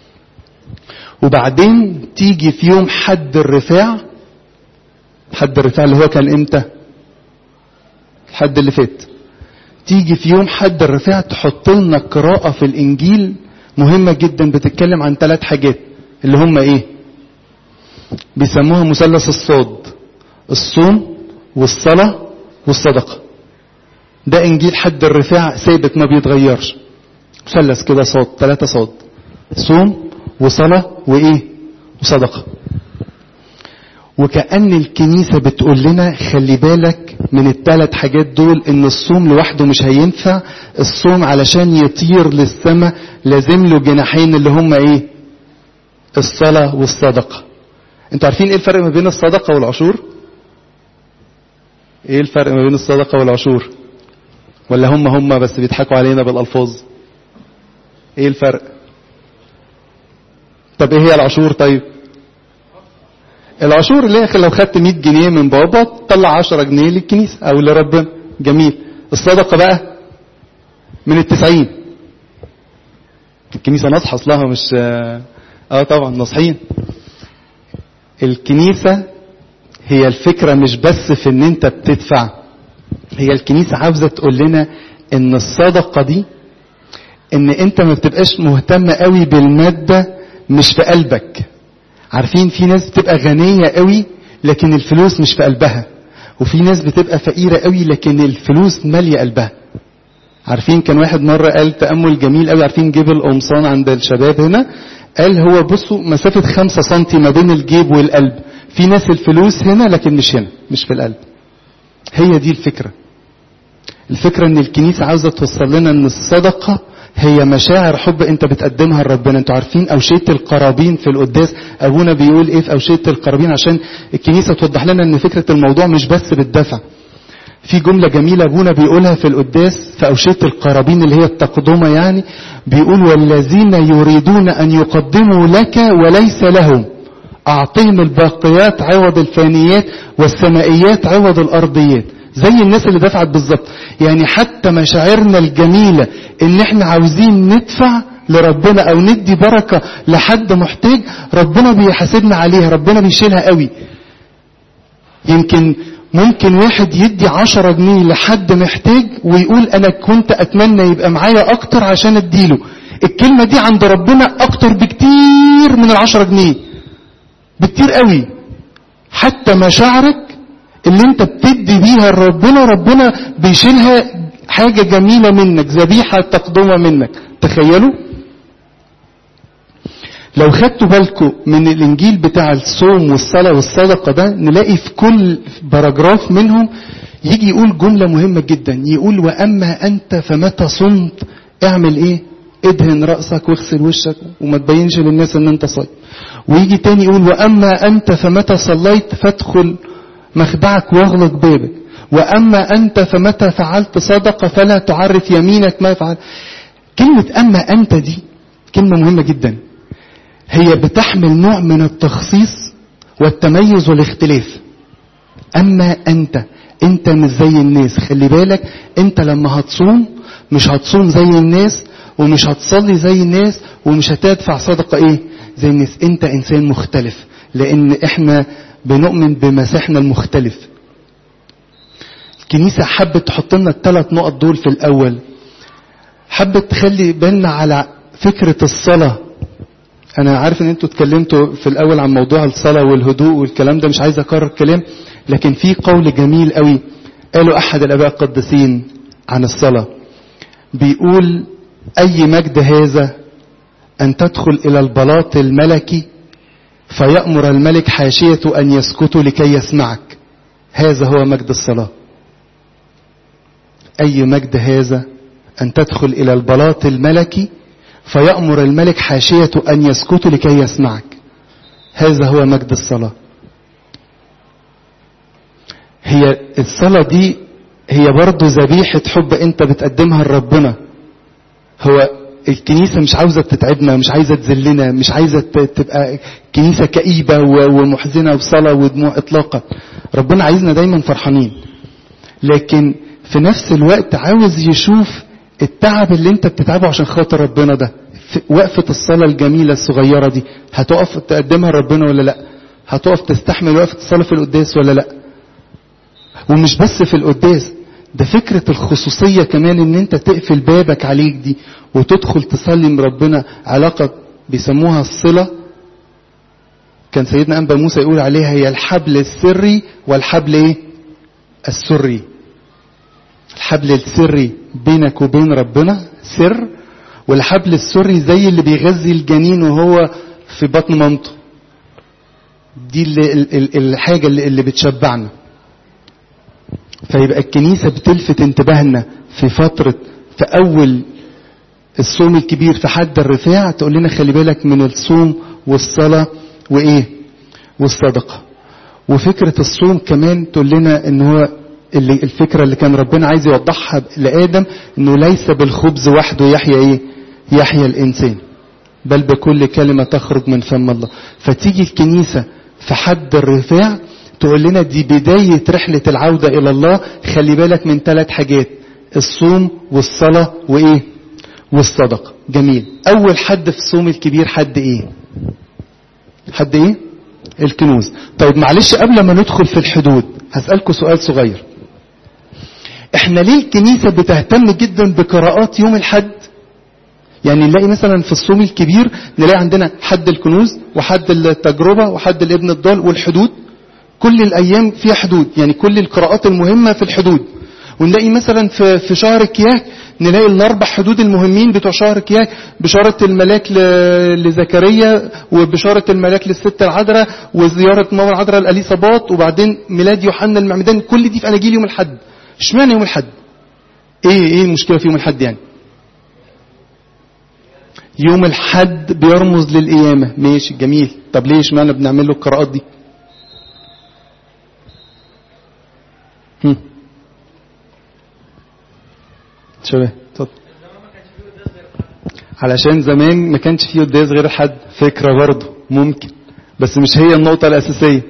وبعدين تيجي في يوم حد الرفاع حد الرفاع اللي هو كان امتى الحد اللي فات تيجي في يوم حد الرفاع تحط لنا قراءة في الإنجيل مهمة جدا بتتكلم عن ثلاث حاجات اللي هم إيه؟ بيسموها مثلث الصاد الصوم والصلاة والصدقة ده إنجيل حد الرفاع ثابت ما بيتغيرش مثلث كده صاد ثلاثة صاد صوم وصلاة وإيه؟ وصدقة وكأن الكنيسة بتقول لنا خلي بالك من الثلاث حاجات دول ان الصوم لوحده مش هينفع الصوم علشان يطير للسماء لازم له جناحين اللي هم ايه الصلاة والصدقة انتوا عارفين ايه الفرق ما بين الصدقة والعشور ايه الفرق ما بين الصدقة والعشور ولا هم هم بس بيضحكوا علينا بالالفاظ ايه الفرق طب ايه هي العشور طيب العشور اللي هي لو خدت 100 جنيه من بابا تطلع 10 جنيه للكنيسة او لربنا جميل الصدقة بقى من التسعين الكنيسة نصحى اصلها مش اه طبعا نصحين الكنيسة هي الفكرة مش بس في ان انت بتدفع هي الكنيسة عاوزة تقول لنا ان الصدقة دي ان انت ما بتبقاش مهتم قوي بالمادة مش في قلبك عارفين في ناس بتبقى غنية قوي لكن الفلوس مش في قلبها وفي ناس بتبقى فقيرة قوي لكن الفلوس مالية قلبها عارفين كان واحد مرة قال تأمل جميل قوي عارفين جبل قمصان عند الشباب هنا قال هو بصوا مسافة خمسة سنتي ما بين الجيب والقلب في ناس الفلوس هنا لكن مش هنا مش في القلب هي دي الفكرة الفكرة ان الكنيسة عاوزة توصل لنا ان الصدقة هي مشاعر حب انت بتقدمها لربنا انتوا عارفين اوشية القرابين في القداس ابونا بيقول ايه في اوشية القرابين عشان الكنيسة توضح لنا ان فكرة الموضوع مش بس بالدفع في جملة جميلة ابونا بيقولها في القداس في اوشية القرابين اللي هي التقدمة يعني بيقول والذين يريدون ان يقدموا لك وليس لهم اعطيهم الباقيات عوض الفانيات والسمائيات عوض الارضيات زي الناس اللي دفعت بالظبط يعني حتى مشاعرنا الجميلة ان احنا عاوزين ندفع لربنا او ندي بركة لحد محتاج ربنا بيحاسبنا عليها ربنا بيشيلها قوي يمكن ممكن واحد يدي عشرة جنيه لحد محتاج ويقول انا كنت اتمنى يبقى معايا اكتر عشان اديله الكلمة دي عند ربنا اكتر بكتير من العشرة جنيه بكتير قوي حتى مشاعرك اللي انت بتدي بيها لربنا ربنا بيشيلها حاجة جميلة منك ذبيحة تقدمة منك تخيلوا لو خدتوا بالكم من الانجيل بتاع الصوم والصلاة والصدقة ده نلاقي في كل باراجراف منهم يجي يقول جملة مهمة جدا يقول واما انت فمتى صمت اعمل ايه ادهن رأسك واغسل وشك وما تبينش للناس ان انت صايم ويجي تاني يقول واما انت فمتى صليت فادخل مخدعك واغلق بابك واما انت فمتى فعلت صدقه فلا تعرف يمينك ما فعل كلمه اما انت دي كلمه مهمه جدا هي بتحمل نوع من التخصيص والتميز والاختلاف اما انت انت مش زي الناس خلي بالك انت لما هتصوم مش هتصوم زي الناس ومش هتصلي زي الناس ومش هتدفع صدقه ايه زي الناس انت انسان مختلف لان احنا بنؤمن بمسيحنا المختلف الكنيسة حبت تحط لنا الثلاث نقط دول في الأول حبت تخلي بالنا على فكرة الصلاة أنا عارف إن أنتوا اتكلمتوا في الأول عن موضوع الصلاة والهدوء والكلام ده مش عايز أكرر الكلام لكن في قول جميل قوي قاله أحد الآباء القديسين عن الصلاة بيقول أي مجد هذا أن تدخل إلى البلاط الملكي فيأمر الملك حاشية أن يسكتوا لكي يسمعك هذا هو مجد الصلاة أي مجد هذا أن تدخل إلى البلاط الملكي فيأمر الملك حاشية أن يسكتوا لكي يسمعك هذا هو مجد الصلاة هي الصلاة دي هي برضه ذبيحة حب أنت بتقدمها لربنا هو الكنيسة مش عاوزة تتعبنا مش عايزة تذلنا مش عايزة تبقى كنيسة كئيبة ومحزنة وصلاة ودموع إطلاقا ربنا عايزنا دايما فرحانين لكن في نفس الوقت عاوز يشوف التعب اللي انت بتتعبه عشان خاطر ربنا ده وقفة الصلاة الجميلة الصغيرة دي هتقف تقدمها لربنا ولا لا هتقف تستحمل وقفة الصلاة في القداس ولا لا ومش بس في القداس ده فكرة الخصوصية كمان ان انت تقفل بابك عليك دي وتدخل تصلي من ربنا علاقة بيسموها الصلة كان سيدنا أنبا موسى يقول عليها هي الحبل السري والحبل ايه السري الحبل السري بينك وبين ربنا سر والحبل السري زي اللي بيغذي الجنين وهو في بطن مامته دي اللي الحاجة اللي, اللي بتشبعنا فيبقى الكنيسة بتلفت انتباهنا في فترة في أول الصوم الكبير في حد الرفاع تقول لنا خلي بالك من الصوم والصلاة وإيه والصدقة وفكرة الصوم كمان تقول لنا ان هو اللي الفكرة اللي كان ربنا عايز يوضحها لآدم انه ليس بالخبز وحده يحيا ايه يحيا الانسان بل بكل كلمة تخرج من فم الله فتيجي الكنيسة في حد الرفاع تقول لنا دي بداية رحلة العودة إلى الله خلي بالك من ثلاث حاجات الصوم والصلاة وإيه والصدقة جميل أول حد في الصوم الكبير حد إيه حد إيه الكنوز طيب معلش قبل ما ندخل في الحدود هسألكم سؤال صغير احنا ليه الكنيسة بتهتم جدا بقراءات يوم الحد يعني نلاقي مثلا في الصوم الكبير نلاقي عندنا حد الكنوز وحد التجربة وحد الابن الضال والحدود كل الايام فيها حدود يعني كل القراءات المهمة في الحدود ونلاقي مثلا في في شهر كياك نلاقي الاربع حدود المهمين بتوع شهر كياك بشارة الملاك لزكريا وبشارة الملاك للست العذراء وزيارة ماما العذراء الاليصابات وبعدين ميلاد يوحنا المعمدان كل دي في اناجيل يوم الحد اشمعنى يوم الحد ايه ايه المشكلة في يوم الحد يعني يوم الحد بيرمز للقيامة ماشي جميل طب ليه اشمعنى بنعمل له القراءات دي هم. شباب اتفضل علشان زمان ما كانش فيه قداس غير حد فكرة برضه ممكن بس مش هي النقطة الأساسية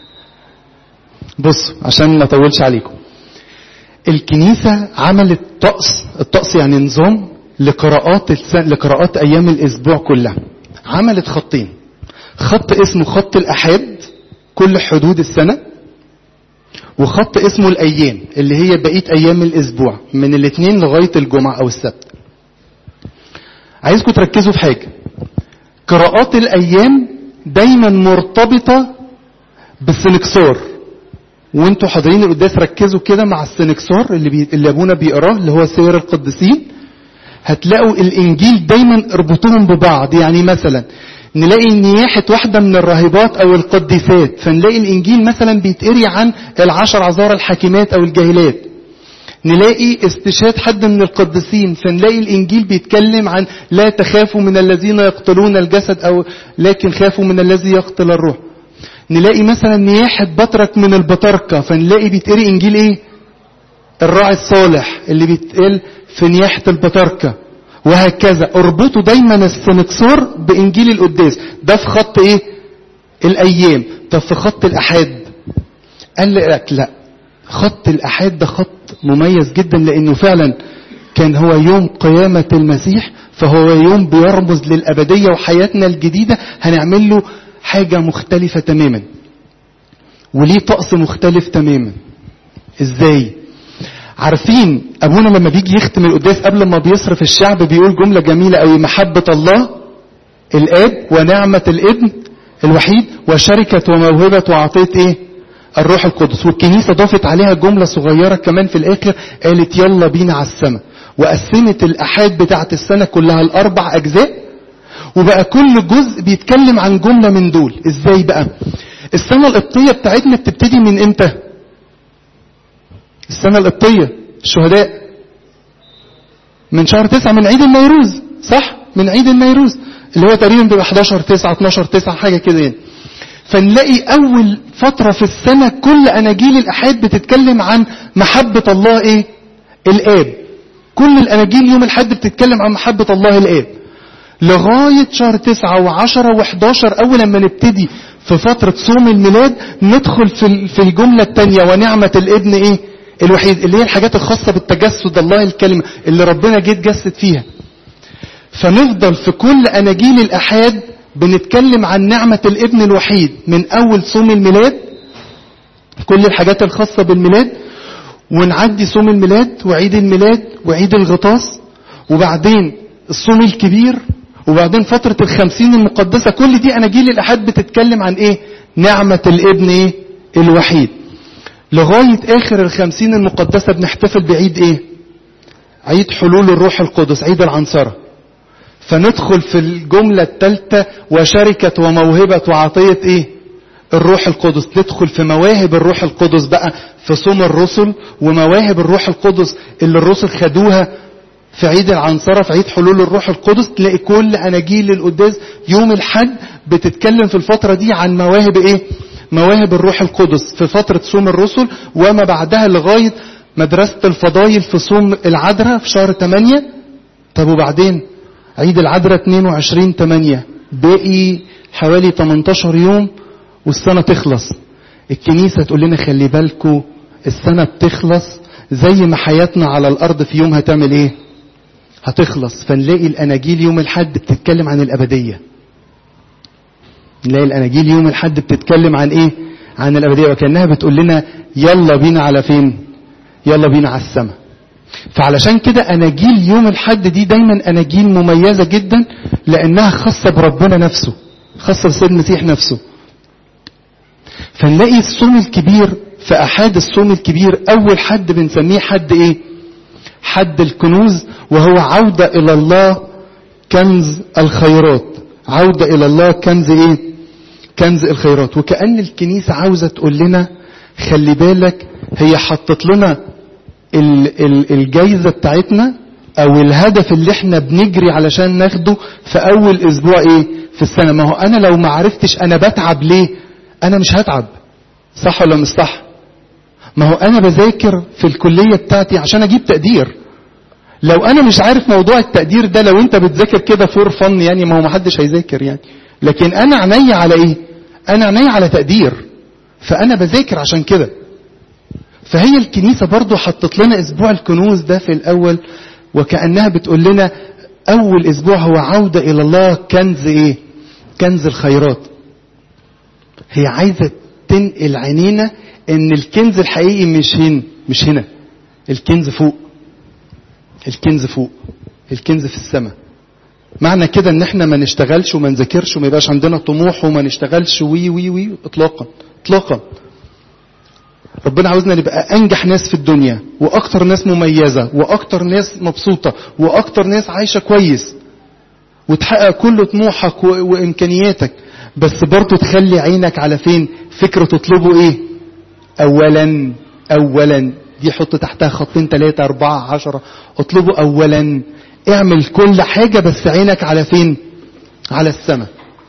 بصوا عشان ما اطولش عليكم الكنيسة عملت طقس الطقس يعني نظام لقراءات السنة لقراءات أيام الأسبوع كلها عملت خطين خط اسمه خط الأحاد كل حدود السنة وخط اسمه الأيام اللي هي بقية أيام الأسبوع من الاثنين لغاية الجمعة أو السبت عايزكم تركزوا في حاجة قراءات الأيام دايما مرتبطة بالسنكسار وانتوا حاضرين القداس ركزوا كده مع السنكسار اللي, بي... اللي ابونا بيقراه اللي هو سير القديسين هتلاقوا الانجيل دايما اربطوهم ببعض يعني مثلا نلاقي نياحة واحدة من الراهبات او القديسات فنلاقي الانجيل مثلا بيتقري عن العشر عذارى الحاكمات او الجاهلات نلاقي استشهاد حد من القديسين فنلاقي الانجيل بيتكلم عن لا تخافوا من الذين يقتلون الجسد او لكن خافوا من الذي يقتل الروح نلاقي مثلا نياحة بطرك من البطاركة فنلاقي بيتقري انجيل ايه الراعي الصالح اللي بيتقال في نياحة البطاركة وهكذا اربطوا دايما السنكسار بانجيل القداس ده في خط ايه الايام طب في خط الاحاد قال لك لا خط الاحاد ده خط مميز جدا لانه فعلا كان هو يوم قيامة المسيح فهو يوم بيرمز للابدية وحياتنا الجديدة هنعمل له حاجة مختلفة تماما وليه طقس مختلف تماما ازاي عارفين ابونا لما بيجي يختم القداس قبل ما بيصرف الشعب بيقول جملة جميلة قوي محبة الله الاب ونعمة الابن الوحيد وشركة وموهبة وعطية ايه الروح القدس والكنيسة ضافت عليها جملة صغيرة كمان في الاخر قالت يلا بينا على السماء وقسمت الاحاد بتاعت السنة كلها الاربع اجزاء وبقى كل جزء بيتكلم عن جملة من دول ازاي بقى السنة القبطية بتاعتنا بتبتدي من امتى السنة القبطية الشهداء من شهر تسعة من عيد النيروز صح من عيد النيروز اللي هو تقريبا بيبقى 11 9 12 9 حاجة كده يعني فنلاقي أول فترة في السنة كل أناجيل الأحاد بتتكلم عن محبة الله إيه؟ الآب. كل الأناجيل يوم الحد بتتكلم عن محبة الله الآب. لغاية شهر تسعة وعشرة وحداشر أول لما نبتدي في فترة صوم الميلاد ندخل في في الجملة الثانية ونعمة الابن إيه؟ الوحيد اللي هي الحاجات الخاصة بالتجسد الله الكلمة اللي ربنا جه اتجسد فيها. فنفضل في كل أناجيل الأحاد بنتكلم عن نعمة الابن الوحيد من أول صوم الميلاد كل الحاجات الخاصة بالميلاد ونعدي صوم الميلاد وعيد الميلاد وعيد الغطاس وبعدين الصوم الكبير وبعدين فترة الخمسين المقدسة كل دي أناجيل الأحاد بتتكلم عن إيه نعمة الابن إيه الوحيد لغاية آخر الخمسين المقدسة بنحتفل بعيد إيه عيد حلول الروح القدس عيد العنصرة فندخل في الجملة الثالثة وشركة وموهبة وعطية ايه الروح القدس ندخل في مواهب الروح القدس بقى في صوم الرسل ومواهب الروح القدس اللي الرسل خدوها في عيد العنصرة في عيد حلول الروح القدس تلاقي كل أناجيل القداس يوم الحد بتتكلم في الفترة دي عن مواهب ايه مواهب الروح القدس في فترة صوم الرسل وما بعدها لغاية مدرسة الفضايل في صوم العذراء في شهر 8 طب وبعدين عيد العذراء 22 8 باقي حوالي 18 يوم والسنة تخلص الكنيسة تقول لنا خلي بالكوا السنة بتخلص زي ما حياتنا على الأرض في يوم هتعمل إيه هتخلص فنلاقي الأناجيل يوم الحد بتتكلم عن الأبدية نلاقي الأناجيل يوم الحد بتتكلم عن إيه عن الأبدية وكأنها بتقول لنا يلا بينا على فين يلا بينا على السماء فعلشان كده أناجيل يوم الحد دي دايما أناجيل مميزة جدا لأنها خاصة بربنا نفسه خاصة بسيد المسيح نفسه فنلاقي الصوم الكبير في أحد الصوم الكبير أول حد بنسميه حد إيه حد الكنوز وهو عودة إلى الله كنز الخيرات عودة إلى الله كنز إيه كنز الخيرات وكأن الكنيسة عاوزة تقول لنا خلي بالك هي حطت لنا الجايزة بتاعتنا او الهدف اللي احنا بنجري علشان ناخده في اول اسبوع ايه في السنة ما هو انا لو ما عرفتش انا بتعب ليه انا مش هتعب صح ولا مش صح ما هو انا بذاكر في الكلية بتاعتي عشان اجيب تقدير لو انا مش عارف موضوع التقدير ده لو انت بتذاكر كده فور فن يعني ما هو محدش هيذاكر يعني لكن انا عيني على ايه انا عيني على تقدير فانا بذاكر عشان كده فهي الكنيسة برضو حطت لنا اسبوع الكنوز ده في الاول وكأنها بتقول لنا اول اسبوع هو عودة الى الله كنز ايه كنز الخيرات هي عايزة تنقل عينينا ان الكنز الحقيقي مش هنا مش هنا الكنز فوق الكنز فوق الكنز في السماء معنى كده ان احنا ما نشتغلش وما نذاكرش وما يبقاش عندنا طموح وما نشتغلش وي وي وي اطلاقا اطلاقا ربنا عاوزنا نبقى انجح ناس في الدنيا واكتر ناس مميزه واكتر ناس مبسوطه واكتر ناس عايشه كويس وتحقق كل طموحك و... وامكانياتك بس برضه تخلي عينك على فين فكره تطلبه ايه اولا اولا دي حط تحتها خطين ثلاثة أربعة عشرة اطلبه أولا اعمل كل حاجة بس عينك على فين على السماء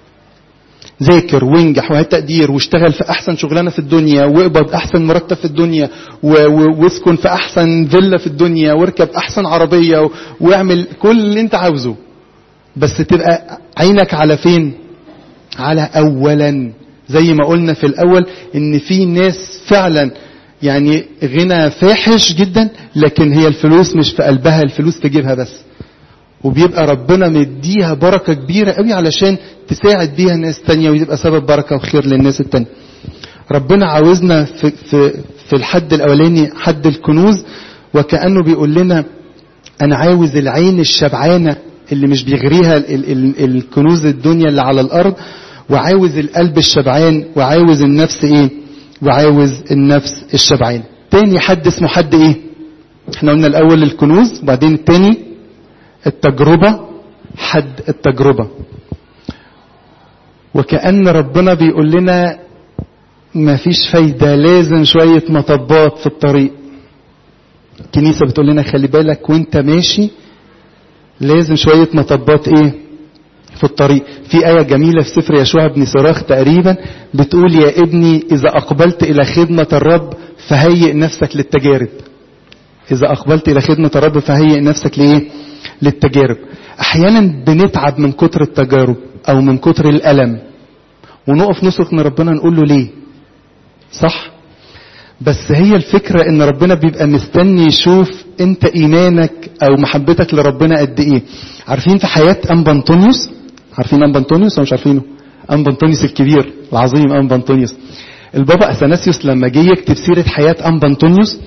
ذاكر وانجح وهات تقدير واشتغل في احسن شغلانه في الدنيا واقبض احسن مرتب في الدنيا واسكن في احسن فيلا في الدنيا واركب احسن عربيه واعمل كل اللي انت عاوزه بس تبقى عينك على فين على اولا زي ما قلنا في الاول ان في ناس فعلا يعني غنى فاحش جدا لكن هي الفلوس مش في قلبها الفلوس في جيبها بس وبيبقى ربنا مديها بركة كبيرة قوي علشان تساعد بيها ناس تانية ويبقى سبب بركة وخير للناس التانية ربنا عاوزنا في, في, في الحد الأولاني حد الكنوز وكأنه بيقول لنا أنا عاوز العين الشبعانة اللي مش بيغريها ال ال الكنوز الدنيا اللي على الأرض وعاوز القلب الشبعان وعاوز النفس إيه وعاوز النفس الشبعان تاني حد اسمه حد إيه احنا قلنا الأول الكنوز وبعدين التاني التجربة حد التجربة وكأن ربنا بيقول لنا مفيش فايدة لازم شوية مطبات في الطريق الكنيسة بتقول لنا خلي بالك وانت ماشي لازم شوية مطبات ايه في الطريق في آية جميلة في سفر يشوع بن صراخ تقريبا بتقول يا ابني إذا أقبلت إلى خدمة الرب فهيئ نفسك للتجارب إذا أقبلت إلى خدمة الرب فهيئ نفسك لإيه للتجارب أحيانا بنتعب من كتر التجارب أو من كتر الألم ونقف نصرخ من ربنا نقول له ليه صح بس هي الفكرة ان ربنا بيبقى مستني يشوف انت ايمانك او محبتك لربنا قد ايه عارفين في حياة انبا انطونيوس عارفين انبا انطونيوس ولا مش عارفينه انبا انطونيوس الكبير العظيم انبا انطونيوس البابا اثناسيوس لما جه يكتب سيرة حياة انبا انطونيوس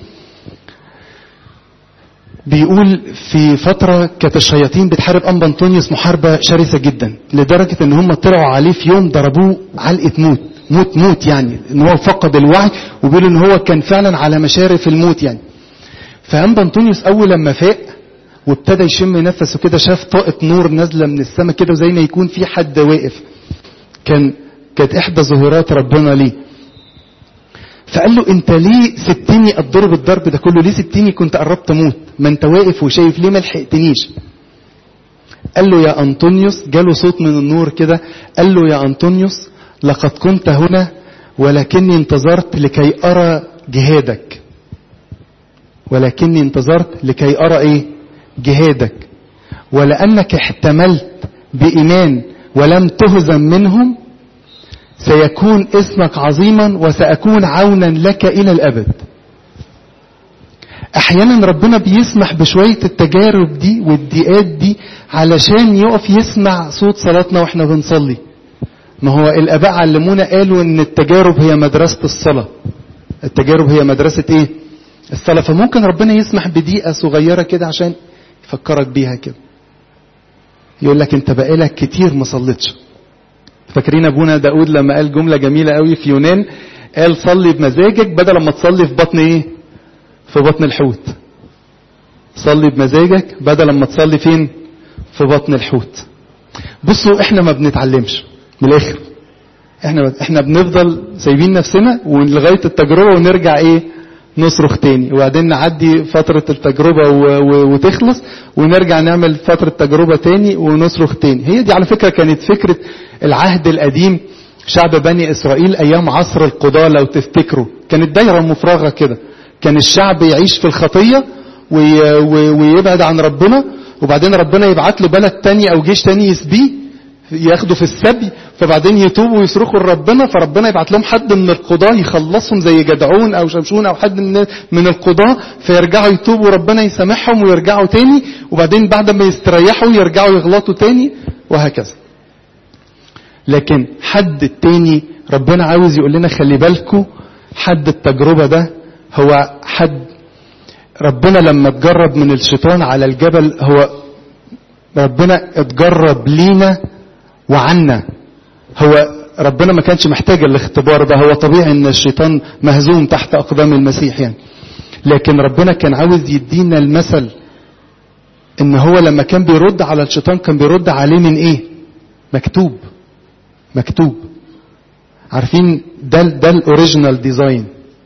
بيقول في فترة كانت الشياطين بتحارب أنبا أنطونيوس محاربة شرسة جدا لدرجة ان هم طلعوا عليه في يوم ضربوه علقة موت موت موت يعني ان هو فقد الوعي وبيقولوا ان هو كان فعلا على مشارف الموت يعني فأنبا أنطونيوس أول لما فاق وابتدى يشم نفسه كده شاف طاقة نور نازلة من السماء كده زي ما يكون في حد واقف كان كانت إحدى ظهورات ربنا ليه فقال له انت ليه سبتني اتضرب الضرب ده كله ليه سبتني كنت قربت اموت ما انت واقف وشايف ليه ما لحقتنيش قال له يا انطونيوس جاله صوت من النور كده قال له يا انطونيوس لقد كنت هنا ولكني انتظرت لكي ارى جهادك ولكني انتظرت لكي ارى ايه جهادك ولانك احتملت بايمان ولم تهزم منهم سيكون اسمك عظيما وسأكون عونا لك إلى الأبد أحيانا ربنا بيسمح بشوية التجارب دي والضيقات دي علشان يقف يسمع صوت صلاتنا واحنا بنصلي ما هو الآباء علمونا قالوا إن التجارب هي مدرسة الصلاة التجارب هي مدرسة إيه؟ الصلاة فممكن ربنا يسمح بدقيقة صغيرة كده عشان يفكرك بيها كده يقول لك أنت بقالك كتير ما صليتش فاكرين ابونا داود لما قال جمله جميله قوي في يونان قال صلي بمزاجك بدل ما تصلي في بطن ايه في بطن الحوت صلي بمزاجك بدل ما تصلي فين في بطن الحوت بصوا احنا ما بنتعلمش من الاخر احنا احنا بنفضل سايبين نفسنا ولغايه التجربه ونرجع ايه نصرخ تاني وبعدين نعدي فترة التجربة و... و... وتخلص ونرجع نعمل فترة تجربة تاني ونصرخ تاني هي دي على فكرة كانت فكرة العهد القديم شعب بني إسرائيل أيام عصر القضاة لو تفتكروا كانت دايرة مفرغة كده كان الشعب يعيش في الخطية وي... و... ويبعد عن ربنا وبعدين ربنا يبعت له بلد تاني أو جيش تاني يسبيه ياخدوا في السبي فبعدين يتوبوا ويصرخوا لربنا فربنا يبعت لهم حد من القضاة يخلصهم زي جدعون او شمشون او حد من من القضاة فيرجعوا يتوبوا وربنا يسامحهم ويرجعوا تاني وبعدين بعد ما يستريحوا يرجعوا يغلطوا تاني وهكذا لكن حد التاني ربنا عاوز يقول لنا خلي بالكوا حد التجربة ده هو حد ربنا لما اتجرب من الشيطان على الجبل هو ربنا اتجرب لينا وعنا هو ربنا ما كانش محتاج الاختبار ده هو طبيعي ان الشيطان مهزوم تحت اقدام المسيح يعني لكن ربنا كان عاوز يدينا المثل ان هو لما كان بيرد على الشيطان كان بيرد عليه من ايه مكتوب مكتوب عارفين ده ده الاوريجينال ديزاين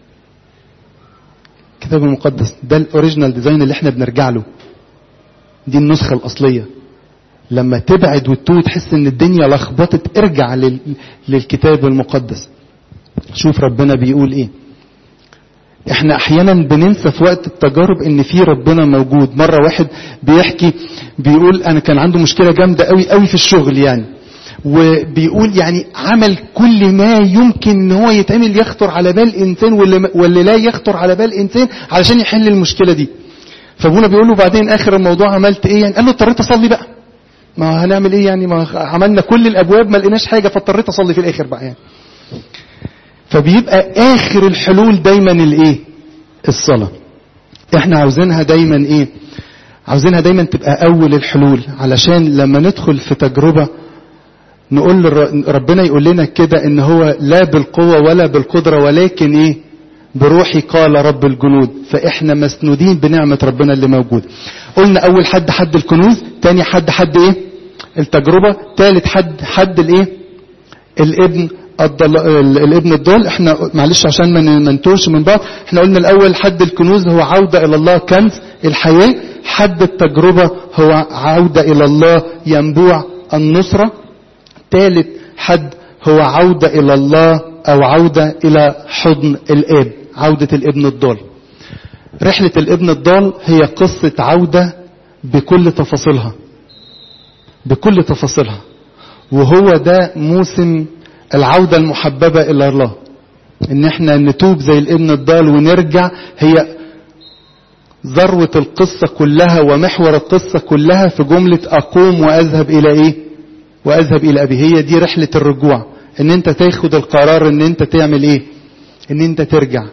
الكتاب المقدس ده الاوريجينال ديزاين اللي احنا بنرجع له دي النسخه الاصليه لما تبعد وتتوه تحس ان الدنيا لخبطت ارجع لل... للكتاب المقدس شوف ربنا بيقول ايه احنا احيانا بننسى في وقت التجارب ان في ربنا موجود مره واحد بيحكي بيقول انا كان عنده مشكله جامده قوي قوي في الشغل يعني وبيقول يعني عمل كل ما يمكن ان هو يتعمل يخطر على بال انسان واللي, واللي لا يخطر على بال انسان علشان يحل المشكله دي فابونا بيقول له بعدين اخر الموضوع عملت ايه يعني قال له اضطريت اصلي بقى ما هنعمل ايه يعني ما عملنا كل الابواب ما لقيناش حاجه فاضطريت اصلي في الاخر بقى يعني فبيبقى اخر الحلول دايما الايه الصلاه احنا عاوزينها دايما ايه عاوزينها دايما تبقى اول الحلول علشان لما ندخل في تجربه نقول ربنا يقول لنا كده ان هو لا بالقوه ولا بالقدره ولكن ايه بروحي قال رب الجنود فاحنا مسنودين بنعمه ربنا اللي موجود قلنا اول حد حد الكنوز تاني حد حد ايه التجربه تالت حد حد الايه الابن الضل... الابن الضال احنا معلش عشان ما ننتوش من بعض احنا قلنا الاول حد الكنوز هو عودة الى الله كنز الحياة حد التجربة هو عودة الى الله ينبوع النصرة ثالث حد هو عودة الى الله او عودة الى حضن الاب عودة الابن الضال رحلة الابن الضال هي قصة عودة بكل تفاصيلها بكل تفاصيلها وهو ده موسم العودة المحببة إلى الله إن إحنا نتوب زي الابن الضال ونرجع هي ذروة القصة كلها ومحور القصة كلها في جملة أقوم وأذهب إلى إيه؟ وأذهب إلى أبي هي دي رحلة الرجوع إن أنت تاخد القرار إن أنت تعمل إيه؟ إن أنت ترجع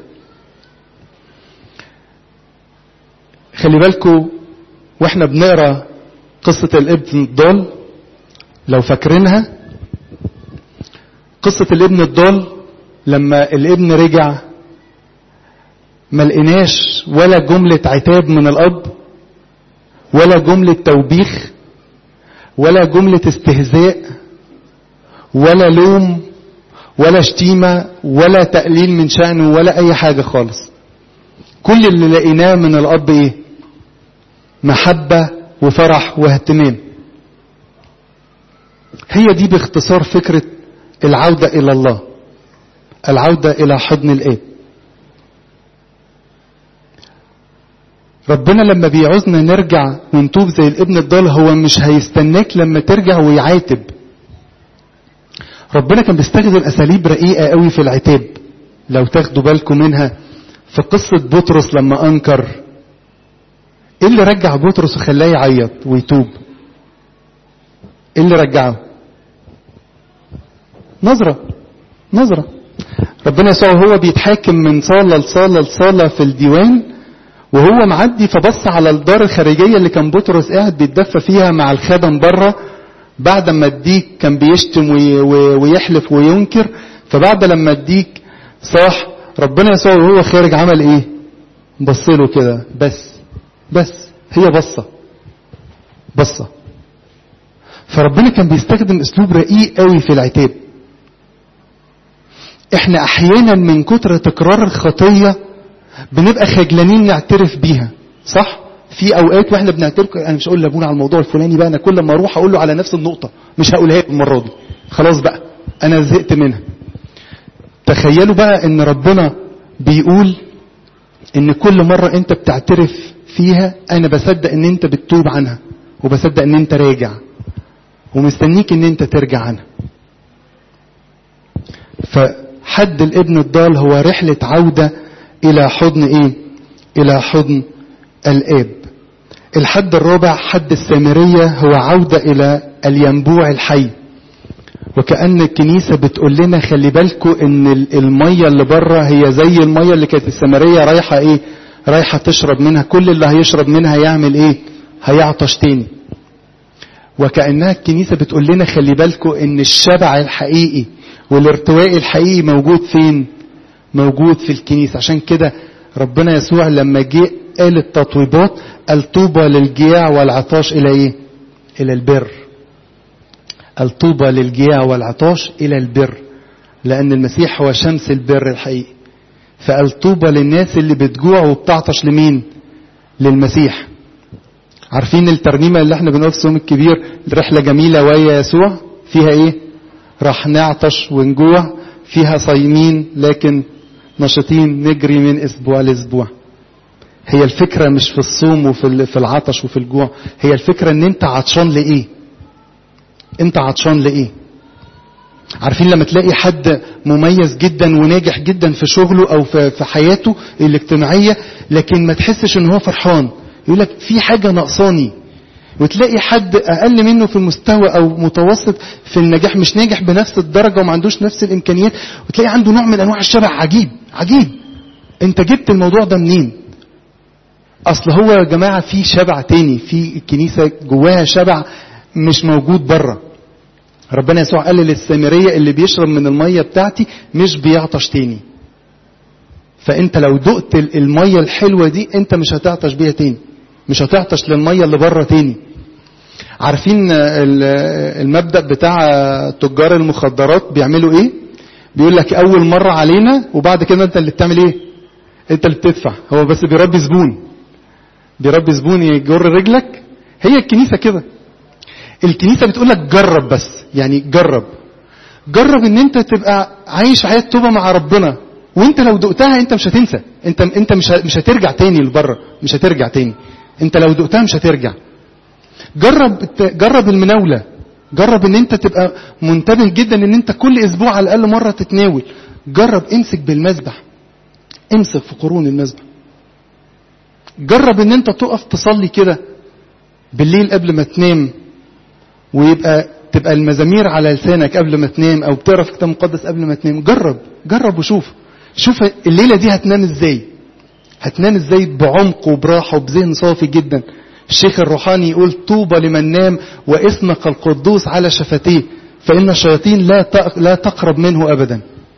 خلي بالكم واحنا بنقرا قصة الابن الضال لو فاكرينها قصة الابن الضال لما الابن رجع ما لقيناش ولا جملة عتاب من الأب ولا جملة توبيخ ولا جملة استهزاء ولا لوم ولا شتيمة ولا تقليل من شأنه ولا أي حاجة خالص كل اللي لقيناه من الأب إيه محبة وفرح واهتمام هي دي باختصار فكرة العودة إلى الله العودة إلى حضن الآب ربنا لما بيعوزنا نرجع ونتوب زي الابن الضال هو مش هيستناك لما ترجع ويعاتب ربنا كان بيستخدم اساليب رقيقه قوي في العتاب لو تاخدوا بالكم منها في قصه بطرس لما انكر ايه اللي رجع بطرس وخلاه يعيط ويتوب ايه اللي رجعه نظرة نظرة ربنا يسوع هو بيتحاكم من صالة لصالة لصالة في الديوان وهو معدي فبص على الدار الخارجية اللي كان بطرس قاعد بيتدفى فيها مع الخدم بره بعد ما الديك كان بيشتم ويحلف وينكر فبعد لما الديك صاح ربنا يسوع وهو خارج عمل ايه بص له كده بس بس هي بصة بصة فربنا كان بيستخدم اسلوب رقيق قوي في العتاب احنا احيانا من كتر تكرار الخطية بنبقى خجلانين نعترف بيها صح في اوقات واحنا بنعترف انا مش هقول لابونا على الموضوع الفلاني بقى انا كل ما اروح اقول له على نفس النقطة مش هقولها المرة دي خلاص بقى انا زهقت منها تخيلوا بقى ان ربنا بيقول ان كل مرة انت بتعترف فيها انا بصدق ان انت بتتوب عنها وبصدق ان انت راجع ومستنيك ان انت ترجع عنها فحد الابن الضال هو رحلة عودة الى حضن ايه الى حضن الاب الحد الرابع حد السامرية هو عودة الى الينبوع الحي وكأن الكنيسة بتقول لنا خلي بالكم ان المية اللي بره هي زي المية اللي كانت السامرية رايحة ايه رايحة تشرب منها كل اللي هيشرب منها يعمل ايه هيعطش تاني وكأنها الكنيسة بتقول لنا خلي بالكم ان الشبع الحقيقي والارتواء الحقيقي موجود فين موجود في الكنيسة عشان كده ربنا يسوع لما جه قال التطويبات قال طوبى للجياع والعطاش الى ايه الى البر الطوبى للجياع والعطاش الى البر لان المسيح هو شمس البر الحقيقي فقال طوبى للناس اللي بتجوع وبتعطش لمين للمسيح عارفين الترنيمة اللي احنا بنقول في الصوم الكبير رحلة جميلة ويا يسوع فيها ايه راح نعطش ونجوع فيها صايمين لكن نشطين نجري من اسبوع لاسبوع هي الفكرة مش في الصوم وفي في العطش وفي الجوع هي الفكرة ان انت عطشان لايه انت عطشان لايه عارفين لما تلاقي حد مميز جدا وناجح جدا في شغله او في حياته الاجتماعية لكن ما تحسش ان هو فرحان يقول لك في حاجة ناقصاني وتلاقي حد اقل منه في المستوى او متوسط في النجاح مش ناجح بنفس الدرجة وما عندوش نفس الامكانيات وتلاقي عنده نوع من انواع الشبع عجيب عجيب انت جبت الموضوع ده منين اصل هو يا جماعة في شبع تاني في الكنيسة جواها شبع مش موجود بره ربنا يسوع قال للسامرية اللي بيشرب من المية بتاعتي مش بيعطش تاني فانت لو دقت المية الحلوة دي انت مش هتعطش بيها تاني مش هتعطش للمية اللي بره تاني عارفين ال- المبدأ بتاع تجار المخدرات بيعملوا ايه بيقول لك اول مرة علينا وبعد كده انت اللي بتعمل ايه انت اللي بتدفع هو بس بيربي زبون بيربي زبون يجر رجلك هي الكنيسة كده الكنيسة بتقول لك جرب بس يعني جرب جرب ان انت تبقى عايش حياة توبة مع ربنا وانت لو دقتها انت مش هتنسى انت انت مش ه- مش هترجع تاني لبره مش هترجع تاني انت لو دقتها مش هترجع جرب الت- جرب المناولة جرب ان انت تبقى منتبه جدا ان انت كل اسبوع على الاقل مرة تتناول جرب امسك بالمسبح امسك في قرون المسبح جرب ان انت تقف تصلي كده بالليل قبل ما تنام ويبقى تبقى المزامير على لسانك قبل ما تنام او بتقرا في كتاب مقدس قبل ما تنام جرب جرب وشوف شوف الليله دي هتنام ازاي هتنام ازاي بعمق وبراحه وبذهن صافي جدا الشيخ الروحاني يقول طوبى لمن نام واسمك القدوس على شفتيه فان الشياطين لا تق- لا تقرب منه ابدا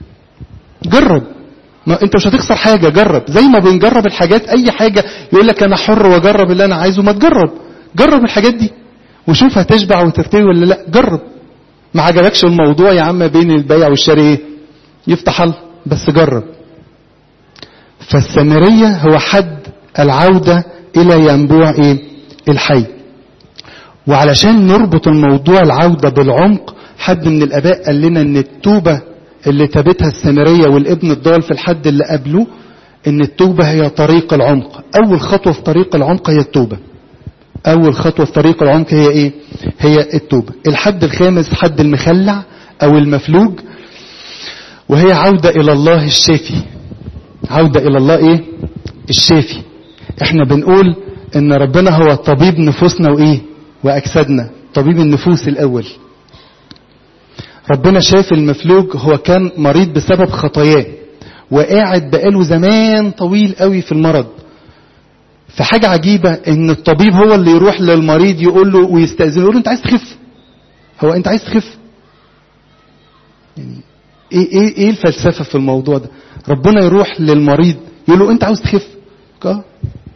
جرب ما انت مش هتخسر حاجه جرب زي ما بنجرب الحاجات اي حاجه يقول لك انا حر واجرب اللي انا عايزه ما تجرب جرب الحاجات دي وشوف هتشبع وترتوي ولا لا جرب ما عجبكش الموضوع يا عم بين البيع والشراء ايه يفتح الله بس جرب فالسامرية هو حد العودة إلى ينبوع إيه؟ الحي وعلشان نربط الموضوع العودة بالعمق حد من الآباء قال لنا إن التوبة اللي تابتها السامرية والابن الضال في الحد اللي قبله إن التوبة هي طريق العمق أول خطوة في طريق العمق هي التوبة أول خطوة في طريق العمق هي إيه؟ هي التوبة الحد الخامس حد المخلع أو المفلوج وهي عودة إلى الله الشافي عودة إلى الله إيه؟ الشافي إحنا بنقول إن ربنا هو طبيب نفوسنا وإيه؟ وأجسادنا طبيب النفوس الأول ربنا شاف المفلوج هو كان مريض بسبب خطاياه وقاعد بقاله زمان طويل قوي في المرض فحاجة عجيبة ان الطبيب هو اللي يروح للمريض يقول له ويستأذنه يقول له انت عايز تخف هو انت عايز تخف يعني ايه ايه ايه الفلسفة في الموضوع ده ربنا يروح للمريض يقول له انت عاوز تخف اه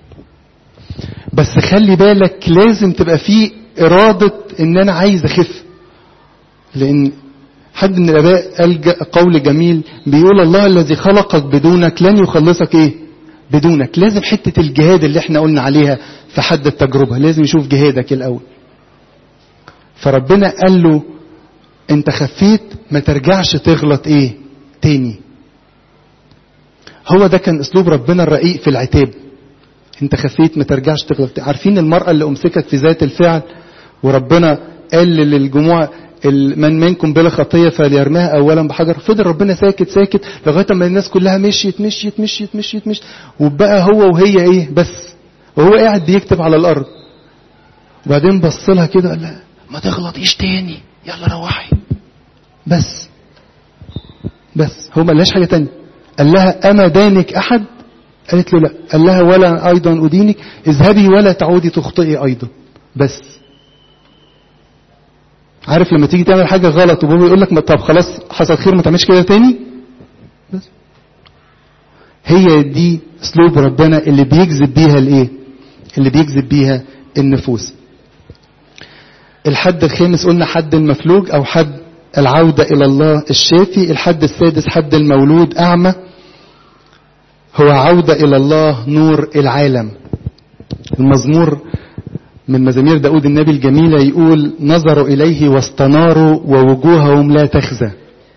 بس خلي بالك لازم تبقى فيه إرادة ان انا عايز اخف لان حد من الاباء قال ج- قول جميل بيقول الله الذي خلقك بدونك لن يخلصك ايه بدونك لازم حتة الجهاد اللي احنا قلنا عليها في حد التجربة لازم يشوف جهادك الاول فربنا قال له انت خفيت ما ترجعش تغلط ايه تاني هو ده كان اسلوب ربنا الرقيق في العتاب انت خفيت ما ترجعش تغلط تاني. عارفين المرأة اللي امسكت في ذات الفعل وربنا قال للجموع ال- من منكم بلا خطية فليرميها أولا بحجر فضل ربنا ساكت ساكت لغاية ما الناس كلها مشيت مشيت مشيت مشيت مشيت وبقى هو وهي إيه بس وهو قاعد بيكتب على الأرض وبعدين بص لها كده قال لها ما تغلطيش تاني يلا روحي بس بس هو ما قالهاش حاجة تانية قال لها أما دانك أحد قالت له لا قال لها ولا أيضا أدينك اذهبي ولا تعودي تخطئي أيضا بس عارف لما تيجي تعمل حاجة غلط وبابا يقول لك ما- طب خلاص حصل خير ما تعملش كده تاني بس هي دي اسلوب ربنا اللي بيجذب بيها الايه اللي بيجذب بيها النفوس الحد الخامس قلنا حد المفلوج او حد العودة الى الله الشافي الحد السادس حد المولود اعمى هو عودة الى الله نور العالم المزمور من مزامير داود النبي الجميلة يقول نظروا إليه واستناروا ووجوههم لا تخزى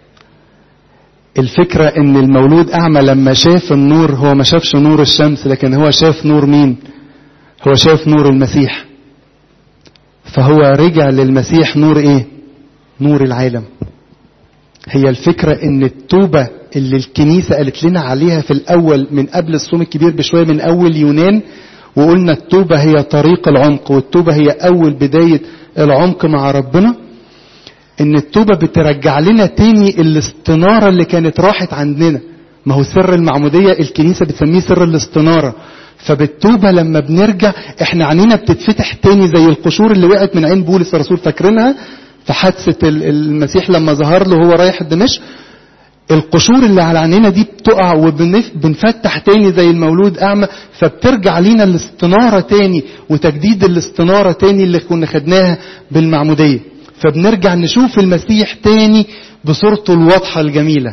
الفكرة ان المولود اعمى لما شاف النور هو ما شافش نور الشمس لكن هو شاف نور مين هو شاف نور المسيح فهو رجع للمسيح نور ايه نور العالم هي الفكرة ان التوبة اللي الكنيسة قالت لنا عليها في الاول من قبل الصوم الكبير بشوية من اول يونان وقلنا التوبة هي طريق العمق والتوبة هي اول بداية العمق مع ربنا ان التوبة بترجع لنا تاني الاستنارة اللي كانت راحت عندنا ما هو سر المعمودية الكنيسة بتسميه سر الاستنارة فبالتوبة لما بنرجع احنا عينينا بتتفتح تاني زي القشور اللي وقعت من عين بولس الرسول فاكرينها في حادثة ال- المسيح لما ظهر له وهو رايح دمشق القشور اللي على عينينا دي بتقع بتقع وبنفتح تاني زي المولود اعمى فبترجع لينا الاستنارة تاني وتجديد الاستنارة تاني اللي كنا خدناها بالمعمودية فبنرجع نشوف المسيح تاني بصورته الواضحة الجميلة